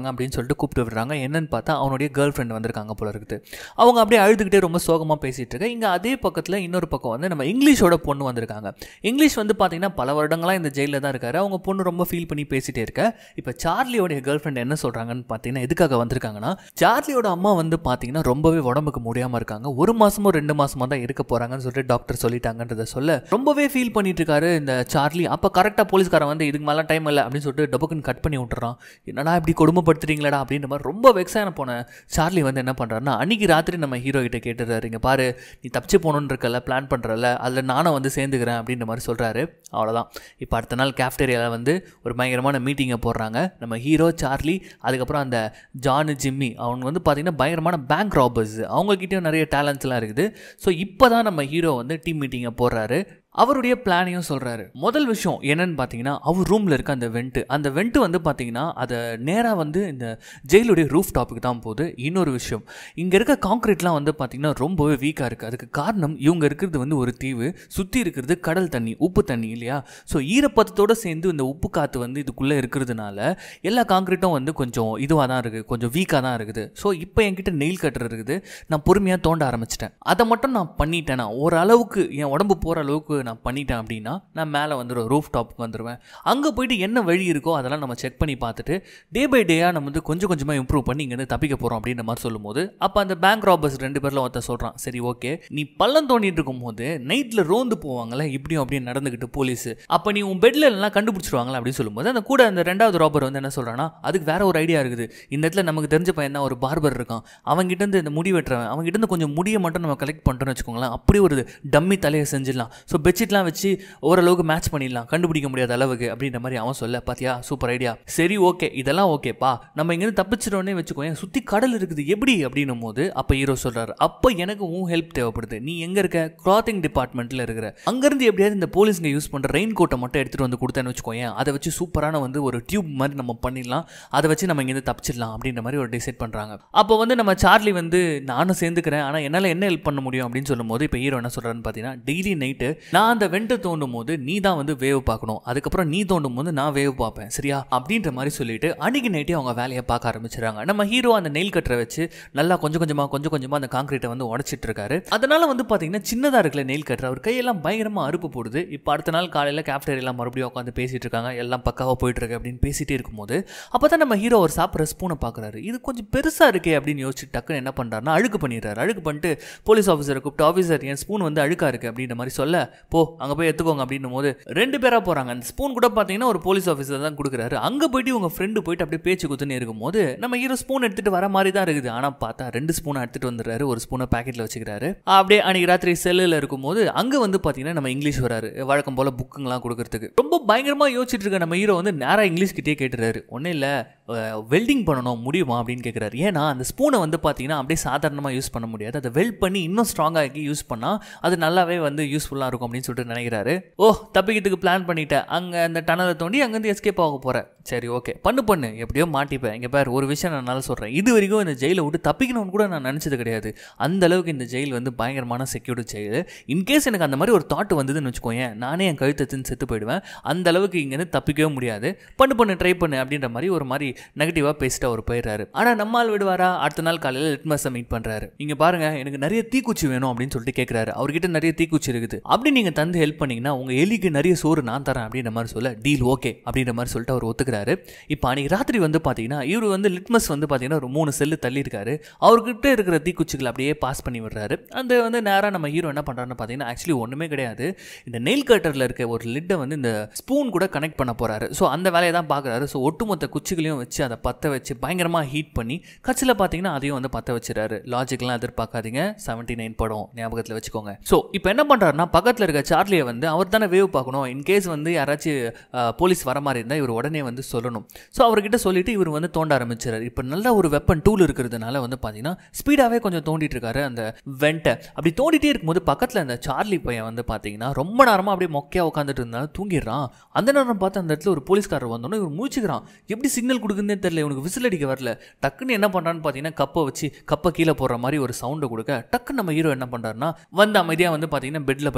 வராங்க அப்படின்னு சொல்லிட்டு கூப்பிட்டு விடுறாங்க என்னன்னு பார்த்தா அவனுடைய கேர்ள் ஃப்ரெண்ட் வந்திருக்காங்க போல இருக்குது அவங்க அப்படியே அழுதுகிட்டே ரொம்ப சோகமாக பேசிட்டு இருக்க இங்கே அதே பக்கத்தில் இன்னொரு பக்கம் வந்து நம்ம இங்கிலீஷோட பொண்ணு வந்திருக்காங்க இங்கிலீஷ் வந்து பார்த்தீங்கன்னா பல வருடங்களாக இந்த ஜெயிலில் தான் இருக்காரு அவங்க பொண்ணு ரொம்ப ஃபீல் பண்ணி பேசிட்டே இருக்க இப்போ சார்லியோடைய கேர்ள் ஃப்ரெண்ட் என்ன சொல்கிறாங்கன்னு பார்த்தீங்கன்னா எதுக்காக வந்திருக்காங்கன்னா சார்லியோட அம்மா வந்து பார்த்தீங்கன்னா ரொம்பவே உடம்புக்கு முடியாமல் இருக்காங்க ஒரு மாசமோ ரெண்டு மாசமோ தான் இருக்க போகிறாங்கன்னு சொல்லிட்டு டாக்டர் சொல்லிட்டாங்கன்றத சொல்ல ரொம்பவே ஃபீல் பண்ணிட்டு இருக்காரு இந்த சார்லி அப்போ கரெக்டாக போலீஸ்காரன் வந்து இதுக்கு மேலே டைம் இல்லை அப்படின்னு சொல்லிட்டு டபுக்குன்னு கட் பண்ணி விட்டுறான் என்னடா இப்படி கொடுமைப்படுத்துறீங்களடா அப்படின்ற மாதிரி ரொம்ப வெக்ஸான போன சார்லி வந்து என்ன பண்ணுறாருன்னா அன்னைக்கு ராத்திரி நம்ம ஹீரோ கிட்ட கேட்டுறாரு இங்கே பாரு நீ தப்பிச்சு போகணுன்னு இருக்கல பிளான் பண்ணுறல அதில் நானும் வந்து சேர்ந்துக்கிறேன் அப்படின்ற மாதிரி சொல்கிறாரு அவ்வளோதான் இப்போ அடுத்த நாள் கேஃப்டேரியாவில் வந்து ஒரு பயங்கரமான மீட்டிங்கை போடுறாங்க நம்ம ஹீரோ சார்லி அதுக்கப்புறம் அந்த ஜானு ஜிம்மி அவங்க வந்து பார்த்திங்கன்னா பயங்கரமான பேங்க் ராபர்ஸ் அவங்கக்கிட்டயும் நிறைய டேலண்ட்ஸ்லாம் இருக்குது ஸோ இப்போ தான் நம்ம ஹீரோ வந்து டீம் மீட்டிங்கை போடுறாரு அவருடைய பிளானையும் சொல்கிறாரு முதல் விஷயம் என்னன்னு பார்த்தீங்கன்னா அவர் ரூமில் இருக்க அந்த வெண்ட்டு அந்த வெண்ட்டு வந்து பார்த்தீங்கன்னா அதை நேராக வந்து இந்த ஜெயிலுடைய ரூஃப் டாப்புக்கு தான் போகுது இன்னொரு விஷயம் இங்கே இருக்க காங்க்ரீட்லாம் வந்து பார்த்தீங்கன்னா ரொம்பவே வீக்காக இருக்குது அதுக்கு காரணம் இவங்க இருக்கிறது வந்து ஒரு தீவு சுற்றி இருக்கிறது கடல் தண்ணி உப்பு தண்ணி இல்லையா ஸோ ஈரப்பதத்தோடு சேர்ந்து இந்த உப்பு காற்று வந்து இதுக்குள்ளே இருக்கிறதுனால எல்லா காங்க்ரீட்டும் வந்து கொஞ்சம் இதுவாக தான் இருக்குது கொஞ்சம் வீக்காக தான் இருக்குது ஸோ இப்போ என்கிட்ட நெயில் கட்டர் இருக்குது நான் பொறுமையாக தோண்ட ஆரம்பிச்சிட்டேன் அதை மட்டும் நான் பண்ணிட்டேன்னா ஓரளவுக்கு என் உடம்பு போகிற அளவுக்கு நான் பண்ணிட்டேன் அப்படின்னா நான் மேலே வந்துடுவேன் ரூஃப் டாப்புக்கு வந்துடுவேன் அங்கே போயிட்டு என்ன வழி இருக்கோ அதெல்லாம் நம்ம செக் பண்ணி பார்த்துட்டு டே பை டேயாக நம்ம வந்து கொஞ்சம் கொஞ்சமாக இம்ப்ரூவ் பண்ணி இங்கேருந்து தப்பிக்க போகிறோம் அப்படின்ற மாதிரி சொல்லும்போது அப்போ அந்த பேங்க் ராபர்ஸ் ரெண்டு பேரில் ஒருத்தர் சொல்கிறான் சரி ஓகே நீ பள்ளம் தோண்டிட்டு இருக்கும்போது நைட்டில் ரோந்து போவாங்களே இப்படியும் அப்படியே நடந்துக்கிட்டு போலீஸ் அப்போ நீ உன் பெட்டில் எல்லாம் கண்டுபிடிச்சிருவாங்களா அப்படின்னு சொல்லும்போது அந்த கூட அந்த ரெண்டாவது ராபர் வந்து என்ன சொல்கிறான்னா அதுக்கு வேற ஒரு ஐடியா இருக்குது இந்த இடத்துல நமக்கு தெரிஞ்ச பையன் தான் ஒரு பார்பர் இருக்கான் அவங்ககிட்ட இருந்து இந்த முடி வெட்டுறவன் அவங்ககிட்ட இருந்து கொஞ்சம் முடியை மட்டும் நம்ம கலெக்ட் பண்ணிட்டோம்னு வச்சுக்கோங்களேன் அப்படியே ஒரு டம்மி தலையை செஞ்சிடலாம் ஸோ பெட்ஷீட்லாம் வச்சு ஓரளவுக்கு மேட்ச் பண்ணிடலாம் கண்டுபிடிக்க முடியாத அளவுக்கு அப்படின்ற மாதிரி அவன் சொல்ல பாத்தியா சூப்பர் ஐடியா சரி ஓகே இதெல்லாம் ஓகேப்பா நம்ம இங்கேருந்து தப்பிச்சிடோன்னே வச்சுக்கோங்க சுற்றி கடல் இருக்குது எப்படி அப்படின்னும் போது அப்போ ஹீரோ சொல்கிறாரு அப்போ எனக்கு உன் ஹெல்ப் தேவைப்படுது நீ எங்கே இருக்க கிளாத்திங் டிபார்ட்மெண்ட்டில் இருக்கிற அங்கேருந்து எப்படியாவது இந்த போலீஸ்ங்க யூஸ் பண்ணுற ரெயின் கோட்டை மட்டும் எடுத்துகிட்டு வந்து கொடுத்தேன்னு வச்சுக்கோங்க அதை வச்சு சூப்பரான வந்து ஒரு டியூப் மாதிரி நம்ம பண்ணிடலாம் அதை வச்சு நம்ம இங்கேருந்து தப்பிச்சிடலாம் அப்படின்ற மாதிரி ஒரு டிசைட் பண்ணுறாங்க அப்போ வந்து நம்ம சார்லி வந்து நானும் சேர்ந்துக்கிறேன் ஆனால் என்னால் என்ன ஹெல்ப் பண்ண முடியும் அப்படின்னு சொல்லும்போது இப்போ ஹீரோ என்ன சொல்கிறாருன்னு பார்த்தீங்கன்னா டெய்லி நைட்டு நான் அந்த வெண்டை தோண்டும் போது நீ தான் வந்து வேவ் பார்க்கணும் அதுக்கப்புறம் நீ தோண்டும் போது நான் வேவ் பார்ப்பேன் சரியா அப்படின்ற மாதிரி சொல்லிட்டு அன்னைக்கு நைட்டே அவங்க வேலையை பார்க்க ஆரம்பிச்சிடறாங்க நம்ம ஹீரோ அந்த நெயில் கட்டரை வச்சு நல்லா கொஞ்சம் கொஞ்சமாக கொஞ்சம் கொஞ்சமாக அந்த காங்கிரீட்டை வந்து உடச்சிட்டு இருக்காரு அதனால வந்து பார்த்தீங்கன்னா சின்னதாக இருக்கல நெயில் கட்டர் அவர் கையெல்லாம் பயங்கரமாக அறுப்பு போடுது இப்போ அடுத்த நாள் காலையில் கேஃப்டேரியெல்லாம் மறுபடியும் உட்காந்து பேசிட்டு இருக்காங்க எல்லாம் பக்காவாக போயிட்டு இருக்கு அப்படின்னு பேசிட்டே இருக்கும்போது அப்போ தான் நம்ம ஹீரோ ஒரு சாப்பிட்ற ஸ்பூனை பார்க்குறாரு இது கொஞ்சம் பெருசாக இருக்கே அப்படின்னு யோசிச்சு டக்குன்னு என்ன பண்ணுறாருன்னா அழுக்கு பண்ணிடுறாரு அழுக்கு பண்ணிட்டு போலீஸ் ஆஃபீஸரை கூப்பிட்டு ஆஃபீஸர் என் ஸ்பூன் வந்து அழுக்கா இருக்கு அப்படின்ற மாதிரி சொல்ல போ அங்கே போய் எடுத்துக்கோங்க அப்படின்னும் போது ரெண்டு பேராக போகிறாங்க அந்த ஸ்பூன் கூட பார்த்தீங்கன்னா ஒரு போலீஸ் ஆஃபீஸர் தான் கொடுக்குறாரு அங்கே போயிட்டு உங்கள் ஃப்ரெண்டு போயிட்டு அப்படியே பேச்சு குத்துன்னு இருக்கும்போது நம்ம ஹீரோ ஸ்பூன் எடுத்துகிட்டு வர மாதிரி தான் இருக்குது ஆனால் பார்த்தா ரெண்டு ஸ்பூனை எடுத்துகிட்டு வந்துடுறாரு ஒரு ஸ்பூனை பேக்கெட்டில் வச்சுக்கிறாரு அப்படியே அன்றைக்கி ராத்திரி செல்லில் இருக்கும்போது அங்கே வந்து பார்த்தீங்கன்னா நம்ம இங்கிலீஷ் வராரு வழக்கம் போல் புக்குங்கெலாம் கொடுக்கறதுக்கு ரொம்ப பயங்கரமாக யோசிச்சுட்டு இருக்க நம்ம ஹீரோ வந்து நேராக இங்கிலீஷ் கிட்டே கேட்டுறாரு ஒன்றும் இல்லை வெல்டிங் பண்ணணும் முடியுமா அப்படின்னு கேட்குறாரு ஏன்னா அந்த ஸ்பூனை வந்து பார்த்தீங்கன்னா அப்படியே சாதாரணமாக யூஸ் பண்ண முடியாது அதை வெல்ட் பண்ணி இன்னும் ஸ்ட்ராங்காக ஆக்கி யூஸ் பண்ணால் அது நல்லாவே வந்து யூஸ்ஃபுல்லாக இருக்கும் அப்படின்னு சொல்லிட்டு நினைக்கிறாரு ஓ தப்பிக்கிறதுக்கு பிளான் பண்ணிட்டேன் அங்கே அந்த டனலை தோண்டி அங்கேருந்து எஸ்கேப் ஆக போகிறேன் சரி ஓகே பண்ணு பண்ணு எப்படியோ மாட்டிப்பேன் இங்கே பேர் ஒரு விஷயம் நான் நல்லா சொல்கிறேன் இது வரைக்கும் இந்த ஜெயிலை விட்டு தப்பிக்கணும்னு கூட நான் நினச்சது கிடையாது அந்த அளவுக்கு இந்த ஜெயில் வந்து பயங்கரமான செக்யூரிட்டி ஜெயில் இன்கேஸ் எனக்கு அந்த மாதிரி ஒரு தாட் வந்ததுன்னு வச்சுக்கோங்க நானே என் கழுத்தை தின்னு செத்து போயிடுவேன் அந்த அளவுக்கு இங்கேருந்து தப்பிக்கவே முடியாது பண்ணு பண்ணு ட்ரை பண்ணு அப்படின்ற மாதிரி ஒரு மாதிரி நெகட்டிவாக பேசிட்டு அவர் போயிடுறாரு ஆனால் நம்மால் விடுவாரா அடுத்த நாள் காலையில் லிட்மஸை மீட் பண்ணுறாரு இங்கே பாருங்க எனக்கு நிறைய தீக்குச்சி வேணும் அப்படின்னு சொல்லிட்டு கேட்குறாரு அவர்கிட்ட நிறைய தீக்குச்சி இருக்குது அப்படி நீங்கள் தந்து ஹெல்ப் பண்ணீங்கன்னா உங்கள் எலிக்கு நிறைய சோறு நான் தரேன் அப்படின்ற மாதிரி சொல்ல டீல் ஓகே அப்படின்ற மாதிரி சொல்லிட்டு அவர் ஒத்துக்கிறாரு இப்போ அன்றைக்கி ராத்திரி வந்து பார்த்தீங்கன்னா இவர் வந்து லிட்மஸ் வந்து பார்த்தீங்கன்னா ஒரு மூணு செல்லு தள்ளி இருக்காரு அவர்கிட்ட இருக்கிற தீக்குச்சிகளை அப்படியே பாஸ் பண்ணி விடுறாரு அந்த வந்து நேராக நம்ம ஹீரோ என்ன பண்ணுறாருன்னு பார்த்தீங்கன்னா ஆக்சுவலி ஒன்றுமே கிடையாது இந்த நெயில் கட்டரில் இருக்க ஒரு லிட்டை வந்து இந்த ஸ்பூன் கூட கனெக்ட் பண்ண போகிறாரு ஸோ அந்த வேலையை தான் பார்க்குறாரு ஸோ ஒட்டுமொத்த குச்சிகளையும் வச்சு அதை பற்ற வச்சு பயங்கரமாக ஹீட் பண்ணி கட்சியில் பார்த்தீங்கன்னா அதையும் வந்து பற்ற வச்சுறாரு லாஜிக்லாம் எதிர்பார்க்காதீங்க செவன்ட்டி நைன் படம் ஞாபகத்தில் வச்சுக்கோங்க ஸோ இப்போ என்ன பண்ணுறாருன்னா பக்கத்தில் இருக்க சார்லியை வந்து அவர் தானே வேவ் பார்க்கணும் இன்கேஸ் வந்து யாராச்சும் போலீஸ் வர மாதிரி இருந்தால் இவர் உடனே வந்து சொல்லணும் ஸோ அவர்கிட்ட சொல்லிட்டு இவர் வந்து தோண்ட ஆரம்பிச்சிடாரு இப்போ நல்ல ஒரு வெப்பன் டூல் இருக்கிறதுனால வந்து பார்த்தீங்கன்னா ஸ்பீடாகவே கொஞ்சம் தோண்டிட்டு இருக்காரு அந்த வெண்ட்டை அப்படி தோண்டிட்டே இருக்கும்போது பக்கத்தில் அந்த சார்லி பையன் வந்து பார்த்தீங்கன்னா ரொம்ப நேரமாக அப்படியே மொக்கையாக உட்காந்துட்டு இருந்தாலும் தூங்கிடுறான் அந்த நேரம் பார்த்து அந்த இடத்துல ஒரு போலீஸ்காரர் வந்தோன்னே இவர் மூச்சுக்கிறான் எப்படி சிக்னல் கொடுக்குதுன்னே தெரியல இவனுக்கு விசில் அடிக்க வரல டக்குன்னு என்ன பண்ணுறான்னு பார்த்தீங்கன்னா கப்பை வச்சு கப்பை கீழே போடுற மாதிரி ஒரு சவுண்டை கொடுக்க டக்குன்னு நம்ம ஹீரோ என்ன பண்ணுறாருன்னா வந்து அமைதியாக வந்து பார்த்தீங்கன்னா பெட்டில் படுத்துக்கிறாரு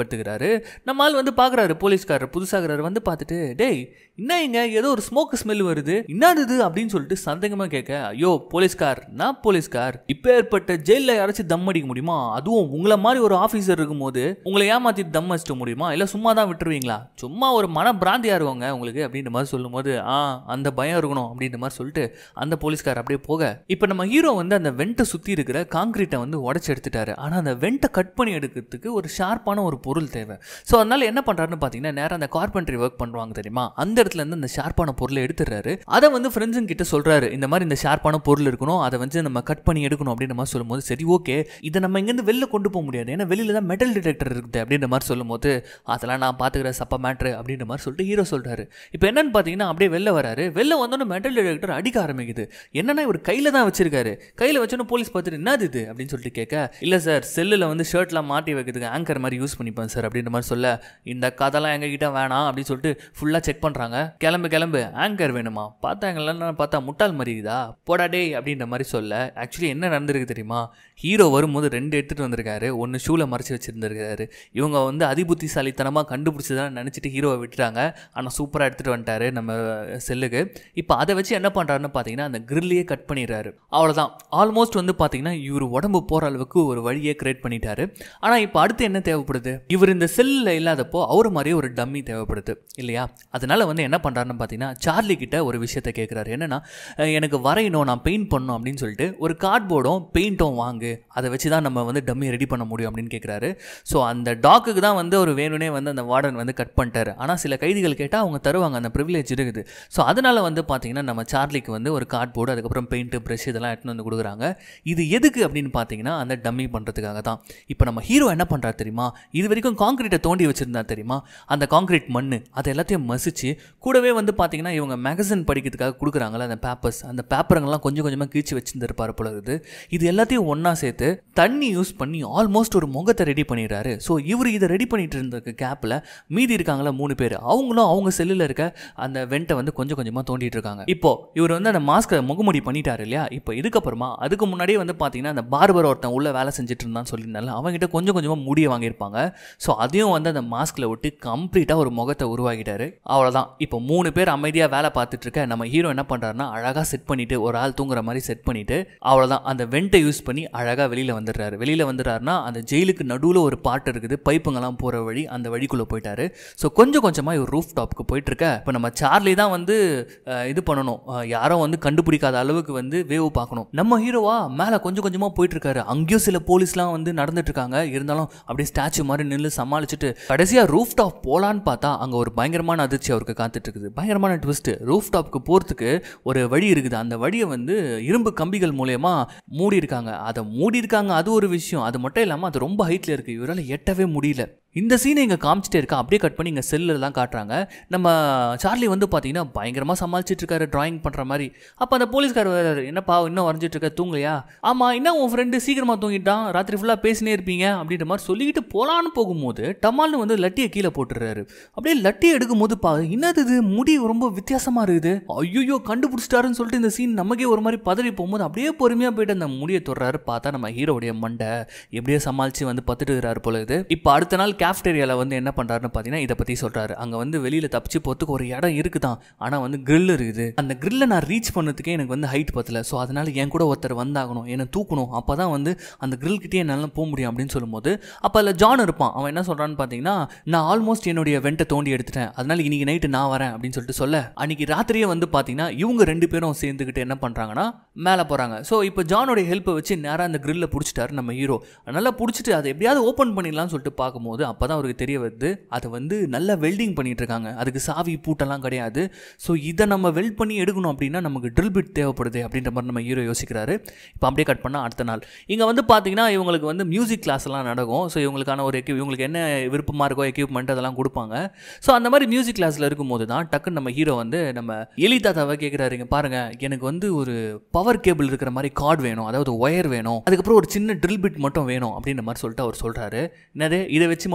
இருக்காரு நம்ம ஆள் வந்து பார்க்குறாரு போலீஸ்காரர் புதுசாகிறாரு வந்து பார்த்துட்டு டேய் என்ன இங்க ஏதோ ஒரு ஸ்மோக் ஸ்மெல் வருது என்னது இது அப்படின்னு சொல்லிட்டு சந்தேகமாக கேட்க ஐயோ போலீஸ்கார் நான் போலீஸ்கார் இப்போ ஏற்பட்ட ஜெயிலில் யாராச்சும் தம் அடிக்க முடியுமா அதுவும் உங்களை மாதிரி ஒரு ஆஃபீஸர் இருக்கும்போது உங்களை ஏமாத்தி தம் அடிச்சிட முடியுமா இல்லை சும்மா தான் விட்டுருவீங்களா சும்மா ஒரு மன பிராந்தியா இருக்குவாங்க உங்களுக்கு அப்படின்ற மாதிரி சொல்லும்போது ஆ அந்த பயம் இருக்கணும் அப்படின்ற மாதிரி சொல்லிட்டு அந்த போலீஸ்கார் அப்படியே போக இப்போ நம்ம ஹீரோ வந்து அந்த வெண்ட்டை சுற்றி இருக்கிற காங்கிரீட்டை வந்து உடச்சி எடுத்துட்டாரு ஆனால் அந்த வெண்ட்டை கட் பண்ணி எடுக்கிறதுக்கு ஒரு ஷார்ப்பான ஒரு பொருள் தேவை ஸோ அதனால என்ன பண்ணுறாருன்னு பார்த்தீங்கன்னா நேரம் அந்த கார்பென்ட்ரி ஒர்க் பண்ணுவாங்க தெரியுமா அந்த இடத்துல இருந்து அந்த ஷார்ப்பான பொருளை எடுத்துடுறாரு அதை வந்து ஃப்ரெண்ட்ஸுங்க கிட்ட சொல்றாரு இந்த மாதிரி இந்த ஷார்ப்பான பொருள் இருக்கணும் அதை வந்து நம்ம கட் பண்ணி எடுக்கணும் அப்படின்ற மாதிரி சொல்லும்போது சரி ஓகே இதை நம்ம இங்கேருந்து வெளில கொண்டு போக முடியாது ஏன்னா வெளியில தான் மெட்டல் டிடெக்டர் இருக்குது அப்படின்ற மாதிரி சொல்லும்போது அதெல்லாம் நான் பார்த்துக்கிறேன் சப்ப மேட்ரு அப்படின்ற மாதிரி சொல்லிட்டு ஹீரோ சொல்றாரு இப்போ என்னன்னு பார்த்தீங்கன்னா அப்படியே வெளில வராரு வெளில வந்தோன்னே மெட்டல் டிடெக்டர் அடிக்க ஆரம்பிக்குது என்னன்னா இவர் கையில தான் வச்சிருக்காரு கையில வச்சோன்னு போலீஸ் பார்த்துட்டு என்னது இது அப்படின்னு சொல்லிட்டு கேட்க இல்லை சார் செல்லில் வந்து ஷர்ட்லாம் மாட்டி வைக்கிறதுக்கு ஆங்கர் மாதிரி யூஸ் பண்ணிப்பேன் சார் அப்படின்ற மாதிரி சொல்ல இந்த கதைலாம் எங்ககிட்ட வேணாம் அப்படின்னு சொல்லிட்டு ஃபுல்லாக செக் பண்ணுறாங்க கிளம்பு கிளம்பு ஆங்கர் வேணுமா பார்த்தாங்களா பார்த்தா முட்டாள் மாதிரி இதா போடா டேய் அப்படின்ற மாதிரி சொல்ல ஆக்சுவலி என்ன நடந்திருக்கு தெரியுமா ஹீரோ வரும்போது ரெண்டு எடுத்துகிட்டு வந்திருக்காரு ஒன்று ஷூவில் மறைச்சி வச்சிருந்திருக்காரு இவங்க வந்து அதிபுத்திசாலித்தனமாக கண்டுபிடிச்சதான் நினச்சிட்டு ஹீரோவை விட்டுட்டாங்க ஆனால் சூப்பராக எடுத்துகிட்டு வந்துட்டாரு நம்ம செல்லுக்கு இப்போ அதை வச்சு என்ன பண்ணுறாருன்னு பார்த்தீங்கன்னா அந்த கிரில்லையே கட் பண்ணிடுறாரு அவ்வளோதான் ஆல்மோஸ்ட் வந்து பார்த்தீங்கன்னா இவர் உடம்பு போகிற அளவுக்கு ஒரு வழியை கிரியேட் பண்ணிட்டாரு ஆனால் இப்போ அடுத்து என்ன தேவைப்படுது இவர் இந்த செல்லில் இல்லாதப்போ அவர் மாதிரியே ஒரு டம்மி தேவைப்படுது இல்லையா அதனால வந்து என்ன பண்ணுறாருன்னு பார்த்தீங்கன்னா சார்லி கிட்ட ஒரு விஷயத்த கேட்குறாரு என்னன்னா அஹ் எனக்கு வரையணும் நான் பெயிண்ட் பண்ணணும் அப்படின்னு சொல்லிட்டு ஒரு கார்ட்போர்டும் பெயிண்ட்டும் வாங்கு அதை வச்சு தான் நம்ம வந்து டம்மி ரெடி பண்ண முடியும் அப்படின்னு கேட்குறாரு ஸோ அந்த டாக்குக்கு தான் வந்து ஒரு வேணும்னே வந்து அந்த வார்டன் வந்து கட் பண்ணிட்டாரு ஆனால் சில கைதிகள் கேட்டால் அவங்க தருவாங்க அந்த ப்ரிவிலேஜ் இருக்குது ஸோ அதனால வந்து பார்த்தீங்கன்னா நம்ம சார்லிக்கு வந்து ஒரு கார்ட்போர்டு அதுக்கப்புறம் பெயிண்ட்டு ப்ரஷ் இதெல்லாம் எடுத்துன்னு வந்து கொடுக்குறாங்க இது எதுக்கு அப்படின்னு பார்த்தீங்கன்னா அந்த டம்மி பண்ணுறதுக்காக தான் இப்போ நம்ம ஹீரோ என்ன பண்ணுறாரு தெரியுமா இது வரைக்கும் காங்கிரீட்டை தோண்டி வச்சிருந்தா தெரியுமா அந்த காங்கிரீட் மண் அதை எல்லாத்தையும் மசிச்சு கூடவே வந்து பார்த்தீங்கன்னா இவங்க மேகசின் படிக்கிறதுக்காக கொடுக்குறாங்கல்ல அந்த பேப்பர்ஸ் அந்த பேப்பருங்கெல்லாம் கொஞ்சம் கொஞ்சமாக கீழ்ச்சி வச்சிருந்திருப்பாரு போல இருக்குது இது எல்லாத்தையும் ஒன்றா சேர்த்து தண்ணி யூஸ் பண்ணி ஆல்மோஸ்ட் ஒரு முகத்தை ரெடி பண்ணிடுறாரு ஸோ இவர் இதை ரெடி பண்ணிட்டு இருந்த கேப்பில் மீதி இருக்காங்களா மூணு பேர் அவங்களும் அவங்க செல்லில் இருக்க அந்த வெண்ட்டை வந்து கொஞ்சம் கொஞ்சமாக தோண்டிட்டு இருக்காங்க இப்போ இவர் வந்து அந்த மாஸ்க்கை முகமுடி பண்ணிட்டாரு இல்லையா இப்போ இதுக்கப்புறமா அதுக்கு முன்னாடியே வந்து பார்த்தீங்கன்னா அந்த பார்பர் ஒருத்தன் உள்ள வேலை செஞ்சுட்டு இருந்தான்னு சொல்லியிருந்தால அவங்ககிட்ட கொஞ்சம் கொஞ்சமாக முடிய வாங்கியிருப்பாங்க ஸோ அதையும் வந்து அந்த மாஸ்கில் விட்டு கம்ப்ளீட்டாக ஒரு முகத்தை உருவாக்கிட்டாரு அவ்வளோதான் இப்போ மூணு பேர் அமைதியாக வேலை பார்த்துட்டு இருக்க நம்ம ஹீரோ என்ன பண்ணுறாருன்னா அழகாக செட் பண்ணிட்டு ஒரு ஆள் தூங்குற மாதிரி செட் பண்ணிட்டு அவ்வளோதான் அந்த வெண்ட்டை யூஸ் பண்ணி அழகாக வெளியில் வந்துடுறாரு வெளியில் வந்துடுறாருன்னா அந்த ஜெயிலுக்கு நடுவில் ஒரு பாட்டு இருக்குது பைப்புங்கெல்லாம் போகிற வழி அந்த வழிக்குள்ளே போயிட்டாரு ஸோ கொஞ்சம் கொஞ்சமாக இவர் ரூஃப் டாப்புக்கு போயிட்டு இருக்க இப்போ நம்ம சார்லி தான் வந்து அஹ், இது பண்ணணும் அஹ், யாரும் வந்து கண்டுபிடிக்காத அளவுக்கு வந்து வேவு பார்க்கணும் நம்ம ஹீரோவா மேலே கொஞ்சம் கொஞ்சமாக போயிட்டு இருக்காரு அங்கேயும் சில போலீஸ்லாம் வந்து நடந்துட்டு இருக்காங்க இருந்தாலும் அப்படியே ஸ்டாச்சு மாதிரி நின்று சமாளிச்சுட்டு கடைசியாக ரூஃப் டாப் போகலான்னு பார்த்தா அங்கே ஒரு பயங்கரமான அதிர்ச்சி அவருக்கு காத்துட்டு இருக்குது பயங்கரமான ட்விஸ்ட் ரூஃப் டாப்க்கு போகிறதுக்கு ஒரு வழி இருக்குது அந்த வழியை வந்து இரும்பு கம்பிகள் மூலயமா மூடி இருக்காங்க அதை மூடி இருக்காங்க அது ஒரு விஷயம் அது மட்டும் இல்லாமல் அது ரொம்ப ஹைட்டில் இருக்குது இவரால் எட்டவே முடியல இந்த சீனை இங்கே காமிச்சிட்டே இருக்கா அப்படியே கட் பண்ணி இங்கே செல்லுலாம் காட்டுறாங்க நம்ம சார்லி வந்து பார்த்தீங்கன்னா பயங்கரமாக சமாளிச்சிட்டு இருக்காரு டிராயிங் பண்ணுற மாதிரி அப்போ அந்த போலீஸ்கார் வர்றாரு என்னப்பா இன்னும் வரைஞ்சிட்டு இருக்க தூங்கலையா ஆமாம் என்ன உன் ஃப்ரெண்டு சீக்கிரமாக தூங்கிட்டான் ராத்திரி ஃபுல்லாக பேசினே இருப்பீங்க அப்படின்ற மாதிரி சொல்லிக்கிட்டு போகலான்னு போகும்போது டமால்னு வந்து லட்டியை கீழே போட்டுறாரு அப்படியே லட்டியை எடுக்கும்போது பா என்னது இது முடி ரொம்ப வித்தியாசமாக இருக்குது ஐயோ கண்டுபிடிச்சிட்டாருன்னு சொல்லிட்டு இந்த சீன் நமக்கே ஒரு மாதிரி பதறி போகும்போது அப்படியே பொறுமையாக போயிட்டு அந்த முடியை தொடுறாரு பார்த்தா நம்ம ஹீரோடைய மண்டை எப்படியோ சமாளித்து வந்து பத்துட்டு இருக்கிறாரு போல இது இப்போ அடுத்த நாள் கேஃப்டேரியாவில் வந்து என்ன பண்ணுறாருன்னு பார்த்தீங்கன்னா இதை பற்றி சொல்கிறாரு அங்கே வந்து வெளியில் தப்பிச்சு போகிறதுக்கு ஒரு இடம் இருக்குதான் ஆனால் வந்து grill இருக்குது அந்த கிரில்லை நான் ரீச் பண்ணதுக்கே எனக்கு வந்து ஹைட் பத்தல ஸோ அதனால் என் கூட ஒருத்தர் வந்தாகணும் என்னை தூக்கணும் அப்போ தான் வந்து அந்த grill கிட்டே என்னால் போக முடியும் அப்படின்னு சொல்லும்போது அப்போ அதில் ஜான் இருப்பான் அவன் என்ன சொல்கிறான்னு பார்த்தீங்கன்னா நான் ஆல்மோஸ்ட் என்னுடைய வெண்ட்டை தோண்டி எடுத்துட்டேன் அதனால் இன்னைக்கு நைட்டு நான் வரேன் அப்படின்னு சொல்லிட்டு சொல்ல அன்னைக்கு ராத்திரியே வந்து பார்த்தீங்கன்னா இவங்க ரெண்டு பேரும் சேர்ந்துக்கிட்டு என்ன பண்ணுறாங்கன்னா மேலே போகிறாங்க ஸோ இப்போ ஜானோடைய ஹெல்ப்பை வச்சு நேராக அந்த கிரில்லை பிடிச்சிட்டாரு நம்ம ஹீரோ நல்லா பிடிச்சிட்டு அதை எப்படியாவது ஓப்பன் பண்ணிடலாம்னு சொல்லிட்டு பார்க்கும்போது அப்போ தான் அவருக்கு தெரிய வருது அதை வந்து நல்லா வெல்டிங் பண்ணிட்டு இருக்காங்க அதுக்கு சாவி பூட்டெல்லாம் கிடையாது ஸோ இதை நம்ம வெல்ட் பண்ணி எடுக்கணும் அப்படின்னா நமக்கு ட்ரில் பிட் தேவைப்படுது அப்படின்ற மாதிரி நம்ம ஹீரோ யோசிக்கிறாரு இப்போ அப்படியே கட் பண்ணால் அடுத்த நாள் இங்கே வந்து பார்த்தீங்கன்னா இவங்களுக்கு வந்து மியூசிக் கிளாஸ் எல்லாம் நடக்கும் ஸோ இவங்களுக்கான ஒரு எக்யூப் இவங்களுக்கு என்ன விருப்பமாக இருக்கோ எக்யூப்மெண்ட் அதெல்லாம் கொடுப்பாங்க ஸோ அந்த மாதிரி மியூசிக் கிளாஸில் இருக்கும்போது தான் டக்குன்னு நம்ம ஹீரோ வந்து நம்ம எலி தாத்தாவை கேட்குறாருங்க பாருங்க எனக்கு வந்து ஒரு பவர் கேபிள் இருக்கிற மாதிரி கார்டு வேணும் அதாவது ஒயர் வேணும் அதுக்கப்புறம் ஒரு சின்ன ட்ரில் பிட் மட்டும் வேணும் அப்படின்ற மாதிரி சொல்லிட்டு அவர் சொல்கிறாரு என்னது இதை வச்சு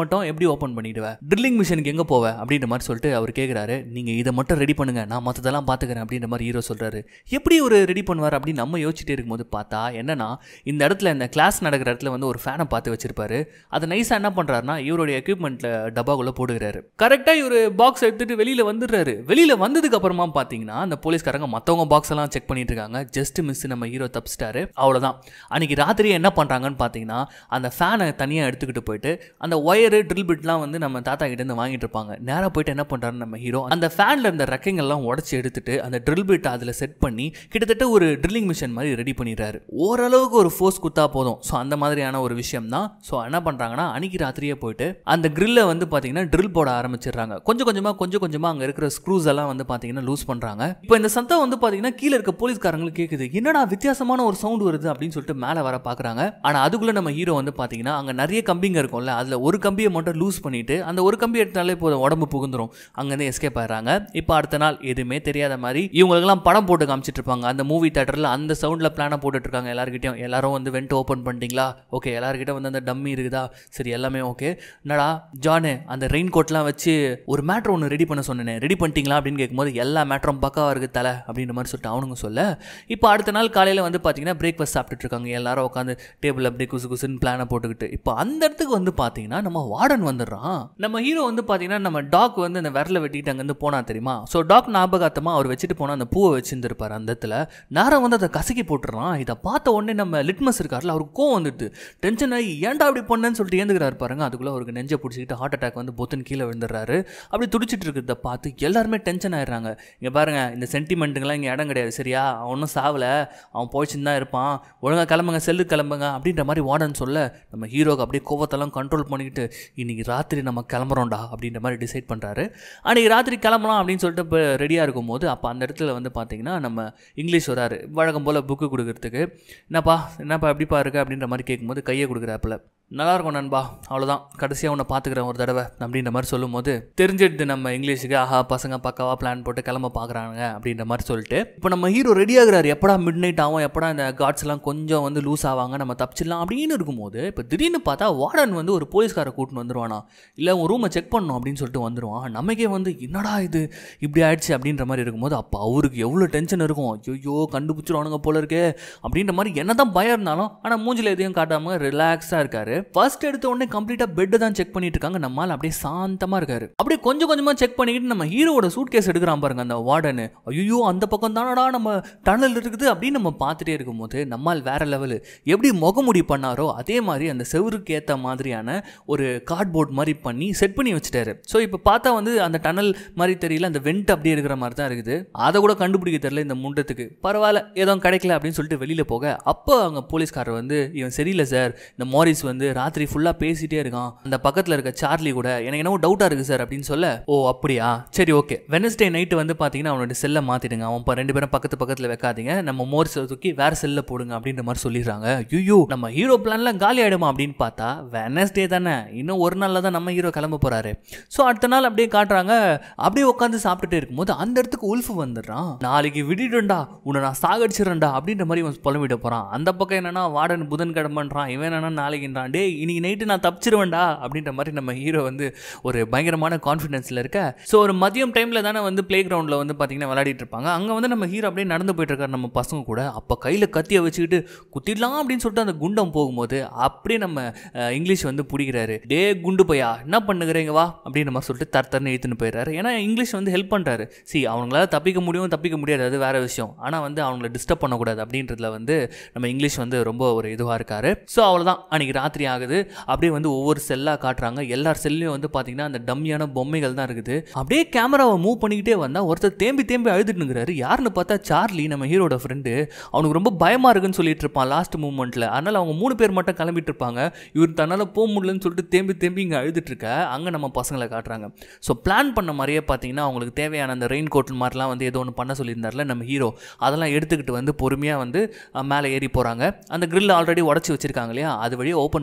மட்டும் எப்படி ஓப்பன் பண்ணிடுவேன் ட்ரில்லிங் மிஷினுக்கு எங்கே போவேன் அப்படின்ற மாதிரி சொல்லிட்டு அவர் கேட்குறாரு நீங்கள் இதை மட்டும் ரெடி பண்ணுங்க நான் மற்றதெல்லாம் பார்த்துக்கிறேன் அப்படின்ற மாதிரி ஹீரோ சொல்கிறாரு எப்படி ஒரு ரெடி பண்ணுவார் அப்படின்னு நம்ம யோசிச்சுட்டே இருக்கும்போது பார்த்தா என்னன்னா இந்த இடத்துல இந்த கிளாஸ் நடக்கிற இடத்துல வந்து ஒரு ஃபேனை பார்த்து வச்சிருப்பாரு அதை நைஸாக என்ன பண்ணுறாருனா இவருடைய எக்யூப்மெண்ட்டில் டப்பாக்குள்ளே போடுகிறாரு கரெக்டாக இவர் பாக்ஸ் எடுத்துட்டு வெளியில் வந்துடுறாரு வெளியில் வந்ததுக்கு அப்புறமா பார்த்தீங்கன்னா அந்த போலீஸ்காரங்க மற்றவங்க பாக்ஸ் எல்லாம் செக் பண்ணிட்டு இருக்காங்க ஜஸ்ட் மிஸ் நம்ம ஹீரோ தப்பிச்சிட்டாரு அவ்வளோதான் அன்னைக்கு ராத்திரி என்ன பண்ணுறாங்கன்னு பார்த்தீங்கன்னா அந்த ஃபேனை தனியாக எடுத்துக்கிட்டு போயிட்டு அந்த ஒயரு ட்ரில் பிட்லாம் வந்து நம்ம தாத்தா கிட்ட இருந்து வாங்கிட்டு இருப்பாங்க நேராக போயிட்டு என்ன பண்ணுறாரு நம்ம ஹீரோ அந்த ஃபேனில் இருந்த ரெக்கைங்கள்லாம் உடச்சி எடுத்துட்டு அந்த ட்ரில் பிட் அதில் செட் பண்ணி கிட்டத்தட்ட ஒரு ட்ரில்லிங் மிஷின் மாதிரி ரெடி பண்ணிடுறாரு ஓரளவுக்கு ஒரு ஃபோர்ஸ் குத்தா போதும் ஸோ அந்த மாதிரியான ஒரு விஷயம் தான் ஸோ என்ன பண்ணுறாங்கன்னா அன்னைக்கு ராத்திரியே போயிட்டு அந்த க்ரில்லை வந்து பார்த்தீங்கன்னா ட்ரில் போட ஆரம்பிச்சிடுறாங்க கொஞ்சம் கொஞ்சமாக கொஞ்சம் கொஞ்சமாக அங்கே இருக்கிற ஸ்க்ரூஸ் எல்லாம் வந்து பார்த்தீங்கன்னா லூஸ் பண்ணுறாங்க இப்போ இந்த சத்தம் வந்து பார்த்தீங்கன்னா கீழே இருக்க போலீஸ்காரங்களுக்கு கேட்குது என்னடா வித்தியாசமான ஒரு சவுண்ட் வருது அப்படின்னு சொல்லிட்டு மேலே வர பார்க்குறாங்க ஆனால் அதுக்குள்ளே நம்ம ஹீரோ வந்து பார்த்தீங்கன்னா அங்கே நிறைய கம்பிங்க இருக்கும்ல அதில் ஒரு கம்பியை மட்டும் லூஸ் பண்ணிட்டு அந்த ஒரு கம்பி எடுத்தாலே போதும் உடம்பு புகுந்துரும் அங்கேருந்து எஸ்கேப் ஆயிடுறாங்க இப்போ அடுத்த நாள் எதுவுமே தெரியாத மாதிரி இவங்களுக்கெல்லாம் படம் போட்டு காமிச்சிட்டு இருப்பாங்க அந்த மூவி தேட்டரில் அந்த சவுண்டில் பிளானை போட்டுட்டு இருக்காங்க எல்லாருக்கிட்டையும் எல்லாரும் வந்து வெண்ட் ஓப்பன் பண்ணிட்டீங்களா ஓகே எல்லாருக்கிட்ட வந்து அந்த டம்மி இருக்குதா சரி எல்லாமே ஓகே என்னடா ஜானு அந்த ரெயின் கோட்லாம் வச்சு ஒரு மேட்ரு ஒன்று ரெடி பண்ண சொன்னேன் ரெடி பண்ணிட்டீங்களா அப்படின்னு கேட்கும்போது எல்லா மேட்ரும் பக்காவாக இருக்குது தலை அப்படின்ற மாதிரி சொல்லிட்டு அவனுங்க சொல்ல இப்போ அடுத்த நாள் காலையில் வந்து பார்த்தீங்கன்னா பிரேக்ஃபாஸ்ட் சாப்பிட்டுட்டு இருக்காங்க எல்லாரும் உட்காந்து டேபிள் அப்படியே குசு குசுன்னு பிளானை போட்டுக்கிட்டு இப்போ அந்த இடத்துக்கு வந்து பார்த்தீங்கன்னா நம்ம வார்டன் வந்துடுறான் நம்ம ஹீரோ வந்து பார்த்தீங்கன்னா நம்ம டாக் வந்து அந்த விரல வெட்டிட்டு அங்கேருந்து போனா தெரியுமா ஸோ டாக் ஞாபகார்த்தமாக அவர் வச்சுட்டு போனால் அந்த பூவை வச்சிருந்துருப்பார் அந்த இடத்துல நேரம் வந்து அதை கசக்கி போட்டுறான் இதை பார்த்த உடனே நம்ம லிட்மஸ் இருக்கார்ல அவருக்கு கோவம் வந்துடுது டென்ஷன் ஆகி ஏன்டா அப்படி பண்ணேன்னு சொல்லிட்டு ஏந்துக்கிறாரு பாருங்க அதுக்குள்ளே அவருக்கு நெஞ்சை பிடிச்சிக்கிட்டு ஹார்ட் அட்டாக் வந்து பொத்துன்னு கீழே விழுந்துடுறாரு அப்படி துடிச்சிட்டு இருக்கிறத பார்த்து எல்லாருமே டென்ஷன் ஆயிடுறாங்க இங்கே பாருங்க இந்த சென்டிமெண்ட்டுங்கெல்லாம் இங்கே இடம் கிடையாது சரியா அவன் ஒன்றும் சாவலை அவன் போயிச்சுன்னு தான் இருப்பான் ஒழுங்காக கிளம்புங்க செல்லு கிளம்புங்க அப்படின்ற மாதிரி வார்டன் சொல்ல நம்ம ஹீரோக்கு அப்படியே கோவத்தெல்லாம் கண்ட்ரோல் பண்ணிக்கிட்டு இன்னைக்கு ராத்திரி நம்ம கிளம்புறோம்டா அப்படின்ற மாதிரி டிசைட் பண்ணுறாரு அன்றைக்கி ராத்திரி கிளம்பலாம் அப்படின்னு சொல்லிட்டு இப்போ ரெடியாக இருக்கும்போது அப்போ அந்த இடத்துல வந்து பார்த்தீங்கன்னா நம்ம இங்கிலீஷ் வராரு வழக்கம் போல் புக்கு கொடுக்கறதுக்கு என்னப்பா என்னப்பா எப்படிப்பா இருக்கு அப்படின்ற மாதிரி கேட்கும்போது கையை கொடுக்குறாப்புல நல்லா இருக்கும் நண்பா அவ்வளோதான் கடைசியாக உன்னை பார்த்துக்கிறேன் ஒரு தடவை அப்படின்ற மாதிரி சொல்லும்போது தெரிஞ்சிடுது நம்ம இங்கிலீஷுக்கு ஆஹா பசங்க பக்காவாக பிளான் போட்டு கிளம்ப பார்க்குறாங்க அப்படின்ற மாதிரி சொல்லிட்டு இப்போ நம்ம ஹீரோ ரெடி ஆகுறாரு எப்படா மிட் நைட் ஆகும் எப்படா இந்த காட்ஸ் எல்லாம் கொஞ்சம் வந்து லூஸ் ஆவாங்க நம்ம தப்பிச்சிடலாம் அப்படின்னு இருக்கும்போது இப்போ திடீர்னு பார்த்தா வார்டன் வந்து ஒரு போலீஸ்காரை கூட்டின்னு வந்துருவானா இல்லை உன் ரூமை செக் பண்ணணும் அப்படின்னு சொல்லிட்டு வந்துருவான் நமக்கே வந்து என்னடா இது இப்படி ஆயிடுச்சு அப்படின்ற மாதிரி இருக்கும்போது அப்போ அவருக்கு எவ்வளோ டென்ஷன் இருக்கும் ஐயோ கண்டுபிடிச்சிருவானுங்க போல இருக்கே அப்படின்ற மாதிரி என்ன தான் பயம் இருந்தாலும் ஆனால் மூஞ்சில் எதையும் காட்டாமல் ரிலாக்ஸாக இருக்காரு ஃபர்ஸ்ட் எடுத்த உடனே கம்ப்ளீட்டாக பெட்டை தான் செக் பண்ணிட்டு இருக்காங்க நம்மால் அப்படியே சாந்தமாக இருக்காரு அப்படியே கொஞ்சம் கொஞ்சமாக செக் பண்ணிக்கிட்டு நம்ம ஹீரோவோட சூட் கேஸ் எடுக்கிறான் பாருங்க அந்த வார்டனு ஐயோ அந்த பக்கம் தானடா நம்ம டனல் இருக்குது அப்படின்னு நம்ம பார்த்துட்டே இருக்கும்போது நம்மால் வேற லெவலு எப்படி முகமுடி பண்ணாரோ அதே மாதிரி அந்த செவருக்கு ஏற்ற மாதிரியான ஒரு கார்ட்போர்ட் மாதிரி பண்ணி செட் பண்ணி வச்சுட்டாரு ஸோ இப்போ பார்த்தா வந்து அந்த டனல் மாதிரி தெரியல அந்த வெண்ட் அப்படியே இருக்கிற மாதிரி தான் இருக்குது அதை கூட கண்டுபிடிக்க தெரியல இந்த முண்டத்துக்கு பரவாயில்ல ஏதோ கிடைக்கல அப்படின்னு சொல்லிட்டு வெளியில் போக அப்போ அங்கே போலீஸ்காரர் வந்து இவன் சரியில்லை சார் இந்த மாரிஸ் வந்து ராத்திரி ஃபுல்லாக பேசிட்டே இருக்கான் அந்த பக்கத்தில் இருக்க சார்லி கூட எனக்கு என்னவோ டவுட்டாக இருக்குது சார் அப்படின்னு சொல்ல ஓ அப்படியா சரி ஓகே வெனஸ்டே நைட்டு வந்து பார்த்தீங்கன்னா அவனோட செல்லை மாற்றிடுங்க அவன் இப்போ ரெண்டு பேரும் பக்கத்து பக்கத்தில் வைக்காதீங்க நம்ம மோரிஸை தூக்கி வேற செல்லில் போடுங்க அப்படின்ற மாதிரி சொல்லிடுறாங்க ஐயோ நம்ம ஹீரோ பிளான்லாம் காலி ஆகிடுமா அப்படின்னு பார்த்தா வெனஸ்டே தானே இன்னும் ஒரு நாளில் தான் நம்ம ஹீரோ கிளம்ப போகிறாரு ஸோ அடுத்த நாள் அப்படியே காட்டுறாங்க அப்படியே உட்காந்து சாப்பிட்டுட்டே இருக்கும்போது அந்த இடத்துக்கு உல்ஃபு வந்துடுறான் நாளைக்கு விடிடுண்டா உன்னை நான் சாகடிச்சிடுறேன்டா அப்படின்ற மாதிரி இவன் புலம்பிட போகிறான் அந்த பக்கம் என்னன்னா வார்டன் புதன் கிடமன்றான் இவன் என்னன்னா நாளைக்குன்றான் டே இன்னைக்கு நைட்டு நான் தப்பிச்சிருவேன்டா அப்படின்ற மாதிரி நம்ம ஹீரோ வந்து ஒரு பயங்கரமான கான்ஃபிடென்ஸில் இருக்க ஸோ ஒரு மதியம் டைமில் தானே வந்து பிளே கிரவுண்டில் வந்து பார்த்தீங்கன்னா விளையாடிட்டு இருப்பாங்க அங்கே வந்து நம்ம ஹீரோ அப்படியே நடந்து போயிட்டு இருக்காரு நம்ம பசங்க கூட அப்போ கையில் கத்தியை வச்சுக்கிட்டு குத்திடலாம் அப்படின்னு சொல்லிட்டு அந்த குண்டம் போகும்போது அப்படியே நம்ம அஹ், இங்கிலீஷ் வந்து பிடிக்கிறாரு டே குண்டு பையா என்ன பண்ணுகிறீங்க வா அப்படின்னு நம்ம சொல்லிட்டு தர தரன்னு இழுத்துன்னு போயிடுறாரு ஏன்னா இங்கிலீஷ் வந்து ஹெல்ப் பண்ணுறாரு சி அவங்களால தப்பிக்க முடியும் தப்பிக்க முடியாது அது வேற விஷயம் ஆனால் வந்து அவங்கள டிஸ்டர்ப் பண்ணக்கூடாது அப்படின்றதுல வந்து நம்ம இங்கிலீஷ் வந்து ரொம்ப ஒரு இதுவாக இருக்காரு ஸோ அவ்வளோதான் அன்றைக்கி ராத்திரி ஆகுது அப்படியே வந்து ஒவ்வொரு செல்லாக காட்டுறாங்க எல்லார் செல்லையும் வந்து பார்த்தீங்கன்னா அந்த டம்மியான பொம்மைகள் தான் இருக்குது அப்படியே கேமராவை மூவ் பண்ணிக்கிட்டே வந்தால் ஒருத்தர் தேம்பி தேம்பி அழுதுட்டுங்கிறாரு யாருன்னு பார்த்தா சார்லி நம்ம ஹீரோட ஃப்ரெண்டு அவனுக்கு ரொம்ப பயமாக இருக்குன்னு சொல்லிட்டு இருப்பான் லாஸ்ட் மூமெண்ட்டில் அதனால் அவங்க மூணு பேர் மட்டும் கிளம்பிட்டு இருப்பாங்க இவர் தன்னால் போக முடியலன்னு சொல்லிட்டு தேம்பி தேம்பி இங்கே அழுதுட்டு இருக்க அங்கே நம்ம பசங்களை காட்டுறாங்க ஸோ பிளான் பண்ண மாதிரியே பார்த்தீங்கன்னா அவங்களுக்கு தேவையான அந்த ரெயின் கோட் மாதிரிலாம் வந்து ஏதோ ஒன்று பண்ண சொல்லியிருந்தார்ல நம்ம ஹீரோ அதெல்லாம் எடுத்துக்கிட்டு வந்து பொறுமையாக வந்து அஹ், மேலே ஏறி போகிறாங்க அந்த grill ஆல்ரெடி உடச்சி வச்சிருக்காங்க இல்லையா அது வழியாக ஓப்பன்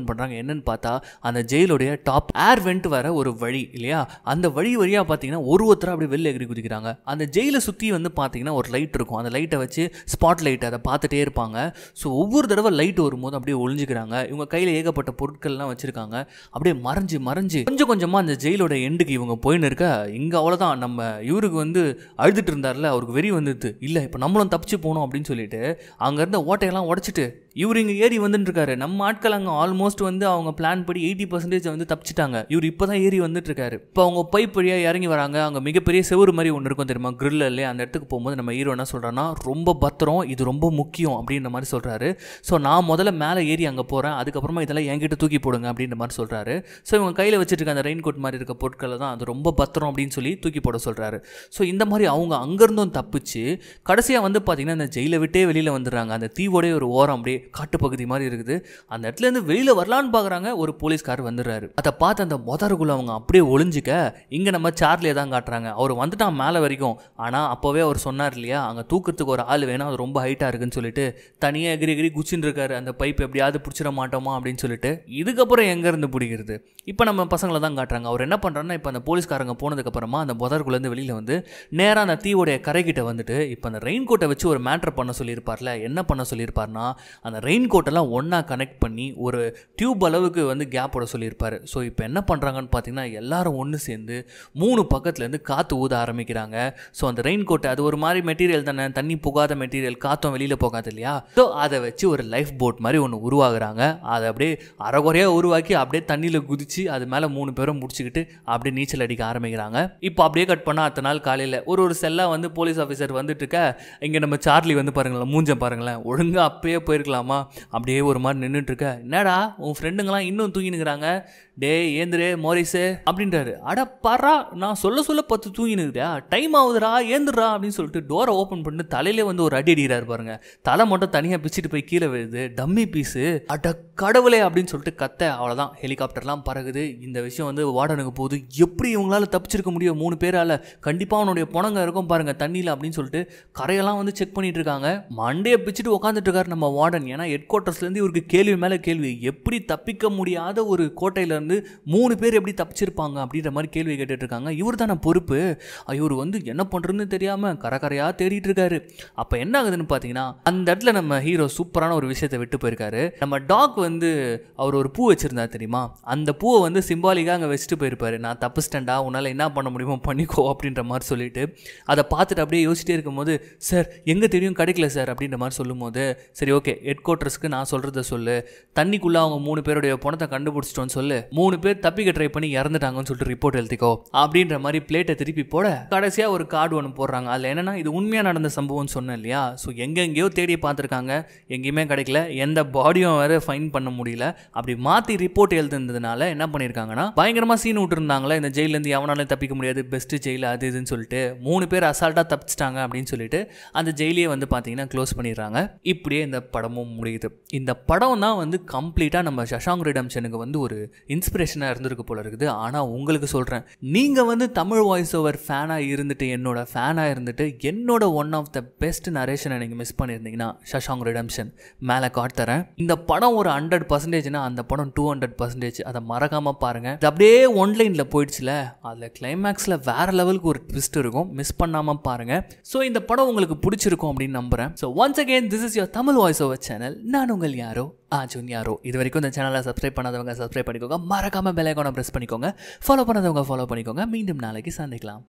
பண்ணுறாங்க என்னன்னு பார்த்தா அந்த ஜெயிலுடைய டாப் ஏர் வெண்ட் வர ஒரு வழி இல்லையா அந்த வழி வழியாக பார்த்தீங்கன்னா ஒரு ஒருத்தராக அப்படியே வெளில எகிரி குதிக்கிறாங்க அந்த ஜெயிலை சுற்றி வந்து பார்த்தீங்கன்னா ஒரு லைட் இருக்கும் அந்த லைட்டை வச்சு ஸ்பாட் லைட் அதை பார்த்துட்டே இருப்பாங்க ஸோ ஒவ்வொரு தடவை லைட் வரும்போது அப்படியே ஒளிஞ்சுக்கிறாங்க இவங்க கையில் ஏகப்பட்ட பொருட்கள்லாம் வச்சுருக்காங்க அப்படியே மறைஞ்சு மறைஞ்சு கொஞ்சம் கொஞ்சமாக அந்த ஜெயிலோட எண்டுக்கு இவங்க போயின்னு இருக்க இங்கே அவ்வளோதான் நம்ம இவருக்கு வந்து அழுதுட்டு இருந்தார்ல அவருக்கு வெறி வந்துடுது இல்லை இப்போ நம்மளும் தப்பிச்சு போகணும் அப்படின்னு சொல்லிட்டு அங்கே இருந்த ஓட்டையெல்லாம் உடச்சிட்டு இவர் இங்கே ஏறி வந்துட்டு இருக்காரு நம்ம ஆட்கள் அங்கே ஆல்மோஸ்ட் வந்து அவங்க பிளான் படி எயிட்டி பர்சன்டேஜ் வந்து தப்பிச்சிட்டாங்க இவர் இப்போ தான் ஏறி வந்துட்டு இருக்காரு இப்போ அவங்க பைப் வழியாக இறங்கி வராங்க அங்கே மிகப்பெரிய செவுரு மாதிரி ஒன்று இருக்கும் தெரியுமா grill இல்லையா அந்த இடத்துக்கு போகும்போது நம்ம ஹீரோ என்ன சொல்கிறான்னா ரொம்ப பத்திரம் இது ரொம்ப முக்கியம் அப்படின்ற மாதிரி சொல்கிறாரு ஸோ நான் முதல்ல மேலே ஏறி அங்கே போகிறேன் அதுக்கப்புறமா இதெல்லாம் என்கிட்ட தூக்கி போடுங்க அப்படின்ற மாதிரி சொல்கிறாரு ஸோ இவங்க கையில் வச்சுட்டு இருக்க அந்த ரெயின் கோட் மாதிரி இருக்க பொருட்களை தான் அது ரொம்ப பத்திரம் அப்படின்னு சொல்லி தூக்கி போட சொல்கிறாரு ஸோ இந்த மாதிரி அவங்க அங்கேருந்தும் தப்பிச்சு கடைசியாக வந்து பார்த்திங்கன்னா இந்த ஜெயிலை விட்டே வெளியில் வந்துடுறாங்க அந்த தீவோடைய ஒரு ஓரம் அப்படியே காட்டுப்பகுதி மாதிரி இருக்குது அந்த இடத்துலேருந்து வெளியில் வரலான்னு பார்க்குறாங்க ஒரு போலீஸ்கார் வந்துடுறாரு அதை பார்த்து அந்த மொதருக்குள்ள அவங்க அப்படியே ஒளிஞ்சிக்க இங்கே நம்ம சார்லியை தான் காட்டுறாங்க அவர் வந்துட்டான் மேலே வரைக்கும் ஆனால் அப்போவே அவர் சொன்னார் இல்லையா அங்கே தூக்கிறதுக்கு ஒரு ஆள் வேணும் அது ரொம்ப ஹைட்டாக இருக்குன்னு சொல்லிட்டு தனியாக எகிரி எகிரி குச்சின்னு இருக்காரு அந்த பைப் எப்படியாவது பிடிச்சிட மாட்டோமா அப்படின்னு சொல்லிட்டு இதுக்கப்புறம் எங்கேருந்து பிடிக்கிறது இப்போ நம்ம பசங்களை தான் காட்டுறாங்க அவர் என்ன பண்ணுறாருன்னா இப்போ அந்த போலீஸ்காரங்க போனதுக்கப்புறமா அந்த புதருக்குள்ளேருந்து வெளியில் வந்து நேராக அந்த தீவோடைய கரைக்கிட்ட வந்துட்டு இப்போ அந்த ரெயின் கோட்டை வச்சு ஒரு மேட்ரு பண்ண சொல்லியிருப்பார்ல என்ன பண்ண சொல்லியிருப்பார்னா அந்த ரெயின் கோட்டெல்லாம் ஒன்றா கனெக்ட் பண்ணி ஒரு டியூப் அளவுக்கு வந்து கேப் போட சொல்லியிருப்பார் ஸோ இப்போ என்ன பண்ணுறாங்கன்னு பார்த்தீங்கன்னா எல்லாரும் ஒன்று சேர்ந்து மூணு பக்கத்துலேருந்து காற்று ஊத ஆரம்பிக்கிறாங்க ஸோ அந்த ரெயின் கோட்டை அது ஒரு மாதிரி மெட்டீரியல் தானே தண்ணி புகாத மெட்டீரியல் காற்றும் வெளியில் போகாது இல்லையா ஸோ அதை வச்சு ஒரு லைஃப் போட் மாதிரி ஒன்று உருவாகுறாங்க அதை அப்படியே அரைகுறையாக உருவாக்கி அப்படியே தண்ணியில் குதிச்சு அது மேலே மூணு பேரும் முடிச்சுக்கிட்டு அப்படியே நீச்சல் அடிக்க ஆரம்பிக்கிறாங்க இப்போ அப்படியே கட் பண்ணால் அத்தனை நாள் காலையில் ஒரு ஒரு செல்லாக வந்து போலீஸ் ஆஃபீஸர் வந்துட்டு இருக்க இங்கே நம்ம சார்லி வந்து பாருங்களேன் மூஞ்ச பாருங்களேன் ஒழுங்காக அப்பயே போயிருக்கலாமா அப்படியே ஒரு மாதிரி நின்றுட்டு இருக்க என்னடா உன் ஃப்ரெண்டுங்களாம் இன்னும் தூங்கினுக்கிறாங்க டேய் ஏந்திரே மோரிஸு அப்படின்றாரு அட பரா நான் சொல்ல சொல்ல பத்து தூங்கினுக்குறியா டைம் ஆகுதுடா ஏந்துடுறா அப்படின்னு சொல்லிட்டு டோரை ஓப்பன் பண்ணிட்டு தலையிலே வந்து ஒரு அடி அடிக்கிறாரு பாருங்க தலை மட்டும் தனியாக பிச்சுட்டு போய் கீழே விழுது டம்மி பீஸு அட கடவுளே அப்படின்னு சொல்லிட்டு கத்த அவ்வளோதான் ஹெலிகாப்டர்லாம் பறகுது இந்த விஷயம் வந்து வார்டனுக்கு போகுது எப்படி இவங்களால தப்பிச்சிருக்க முடியும் மூணு பேரால் கண்டிப்பாக அவனுடைய புணங்க இருக்கும் பாருங்க தண்ணியில் அப்படின்னு சொல்லிட்டு கரையெல்லாம் வந்து செக் பண்ணிட்டு இருக்காங்க மண்டையை பிச்சுட்டு உட்காந்துட்டு இருக்காரு நம்ம வார்டன் ஏன்னா ஹெட் குவார்ட்டர்ஸ்லேருந்து இவருக்கு கேள்வி மேலே கேள்வி எப்படி தப்பிக்க முடியாத ஒரு கோட்டையிலேருந்து மூணு பேர் எப்படி தப்பிச்சிருப்பாங்க அப்படின்ற மாதிரி கேள்வி கேட்டுட்டு இருக்காங்க இவர் தானே பொறுப்பு இவர் வந்து என்ன பண்ணுறதுன்னு தெரியாமல் கரகரையாக தேடிட்டு இருக்காரு அப்போ என்ன ஆகுதுன்னு பார்த்தீங்கன்னா அந்த இடத்துல நம்ம ஹீரோ சூப்பரான ஒரு விஷயத்தை விட்டு போயிருக்காரு நம்ம டாக் வந்து அவர் ஒரு பூ வச்சிருந்தார் தெரியுமா அந்த பூவை வந்து சிம்பாலிக்காக அங்கே வச்சுட்டு போயிருப்பாரு நான் தப்பிச்சிட்டேன்டா உன்னால் என்ன பண்ண முடியுமோ பண்ணிக்கோ அப்படின்ற மாதிரி சொல்லிட்டு அதை பார்த்துட்டு அப்படியே யோசிச்சிட்டே இருக்கும்போது சார் எங்கே தெரியும் கிடைக்கல சார் அப்படின்ற மாதிரி சொல்லும்போது சரி ஓகே ஹெட் குவார்ட்டர்ஸ்க்கு நான் சொல்கிறத சொல்லு தண்ணிக்குள்ளே அவங்க மூணு பேருடைய பணத்தை கண்டுபிடிச்சிட்டோன்னு சொல்லு மூணு பேர் தப்பிக்க ட்ரை பண்ணி இறந்துட்டாங்கன்னு சொல்லிட்டு ரிப்போர்ட் எழுதிக்கோ அப்படின்ற மாதிரி பிளேட்டை திருப்பி போட கடைசியாக ஒரு கார்டு ஒன்று போடுறாங்க அதில் என்னன்னா இது உண்மையாக நடந்த சம்பவம்னு சொன்னேன் இல்லையா ஸோ எங்கெங்கேயோ தேடி பார்த்துருக்காங்க எங்கேயுமே கிடைக்கல எந்த பாடியும் வேறு ஃபைன் பண்ண முடியல அப்படி மாற்றி ரிப்போர்ட் எழுதுனதுனால என்ன பண்ணியிருக்காங்கன்னா பயங்கரமாக சீன் விட்டுருந்தாங்களே இந்த ஜெயிலேருந்து எவனாலும் தப்பிக்க முடியாது பெஸ்ட் ஜெயில் அது இதுன்னு சொல்லிட்டு மூணு பேர் அசால்ட்டாக தப்பிச்சிட்டாங்க அப்படின்னு சொல்லிட்டு அந்த ஜெயிலையே வந்து பார்த்தீங்கன்னா க்ளோஸ் பண்ணிடுறாங்க இப்படியே இந்த படமும் முடியுது இந்த படம் தான் வந்து கம்ப்ளீட்டாக நம்ம சஷாங் ரிடம்ஷனுக்கு வந்து ஒரு இன்ஸ்பிரேஷனாக இருந்திருக்கு போல இருக்குது ஆனால் உங்களுக்கு சொல்கிறேன் நீங்கள் வந்து தமிழ் வாய்ஸ் ஓவர் ஃபேனாக இருந்துட்டு என்னோட ஃபேனாக இருந்துட்டு என்னோட ஒன் ஆஃப் த பெஸ்ட் நரேஷனை நீங்கள் மிஸ் பண்ணியிருந்தீங்கன்னா சஷாங் ரிடம்ஷன் மேலே காட்டுறேன் இந்த படம் ஒரு ஹண்ட்ரட் பர்சன்டேஜ்னா அந்த படம் டூ ஹண்ட்ரட் பர்சன்டேஜ் அதை மறக்காமல் பாருங்கள் இது அப்படியே ஒன்லைனில் போயிடுச்சுல அதில் கிளைமேக்ஸில் வேறு லெவலுக்கு ஒரு ட்விஸ்ட் இருக்கும் மிஸ் பண்ணாமல் பாருங்கள் ஸோ இந்த படம் உங்களுக்கு பிடிச்சிருக்கும் அப்படின்னு நம்புகிறேன் so once again this is your Tamil voice over channel நான் உங்கள் யாரோ ஆஜுன் யாரோ இது வரைக்கும் இந்த சேனலை சப்ஸ்கிரைப் பண்ணாதவங்க சப்ஸ்கிரைப் பண்ணிக்கோங்க மறக்காமல் பெல் ஐக்கானை ப்ரெஸ் பண்ணிக்கோங்க ஃபாலோ பண்ணாதவங்க ஃபாலோ பண்ணிக்கோங்க மீண்டும் நாளைக்கு சந்திக்கலாம்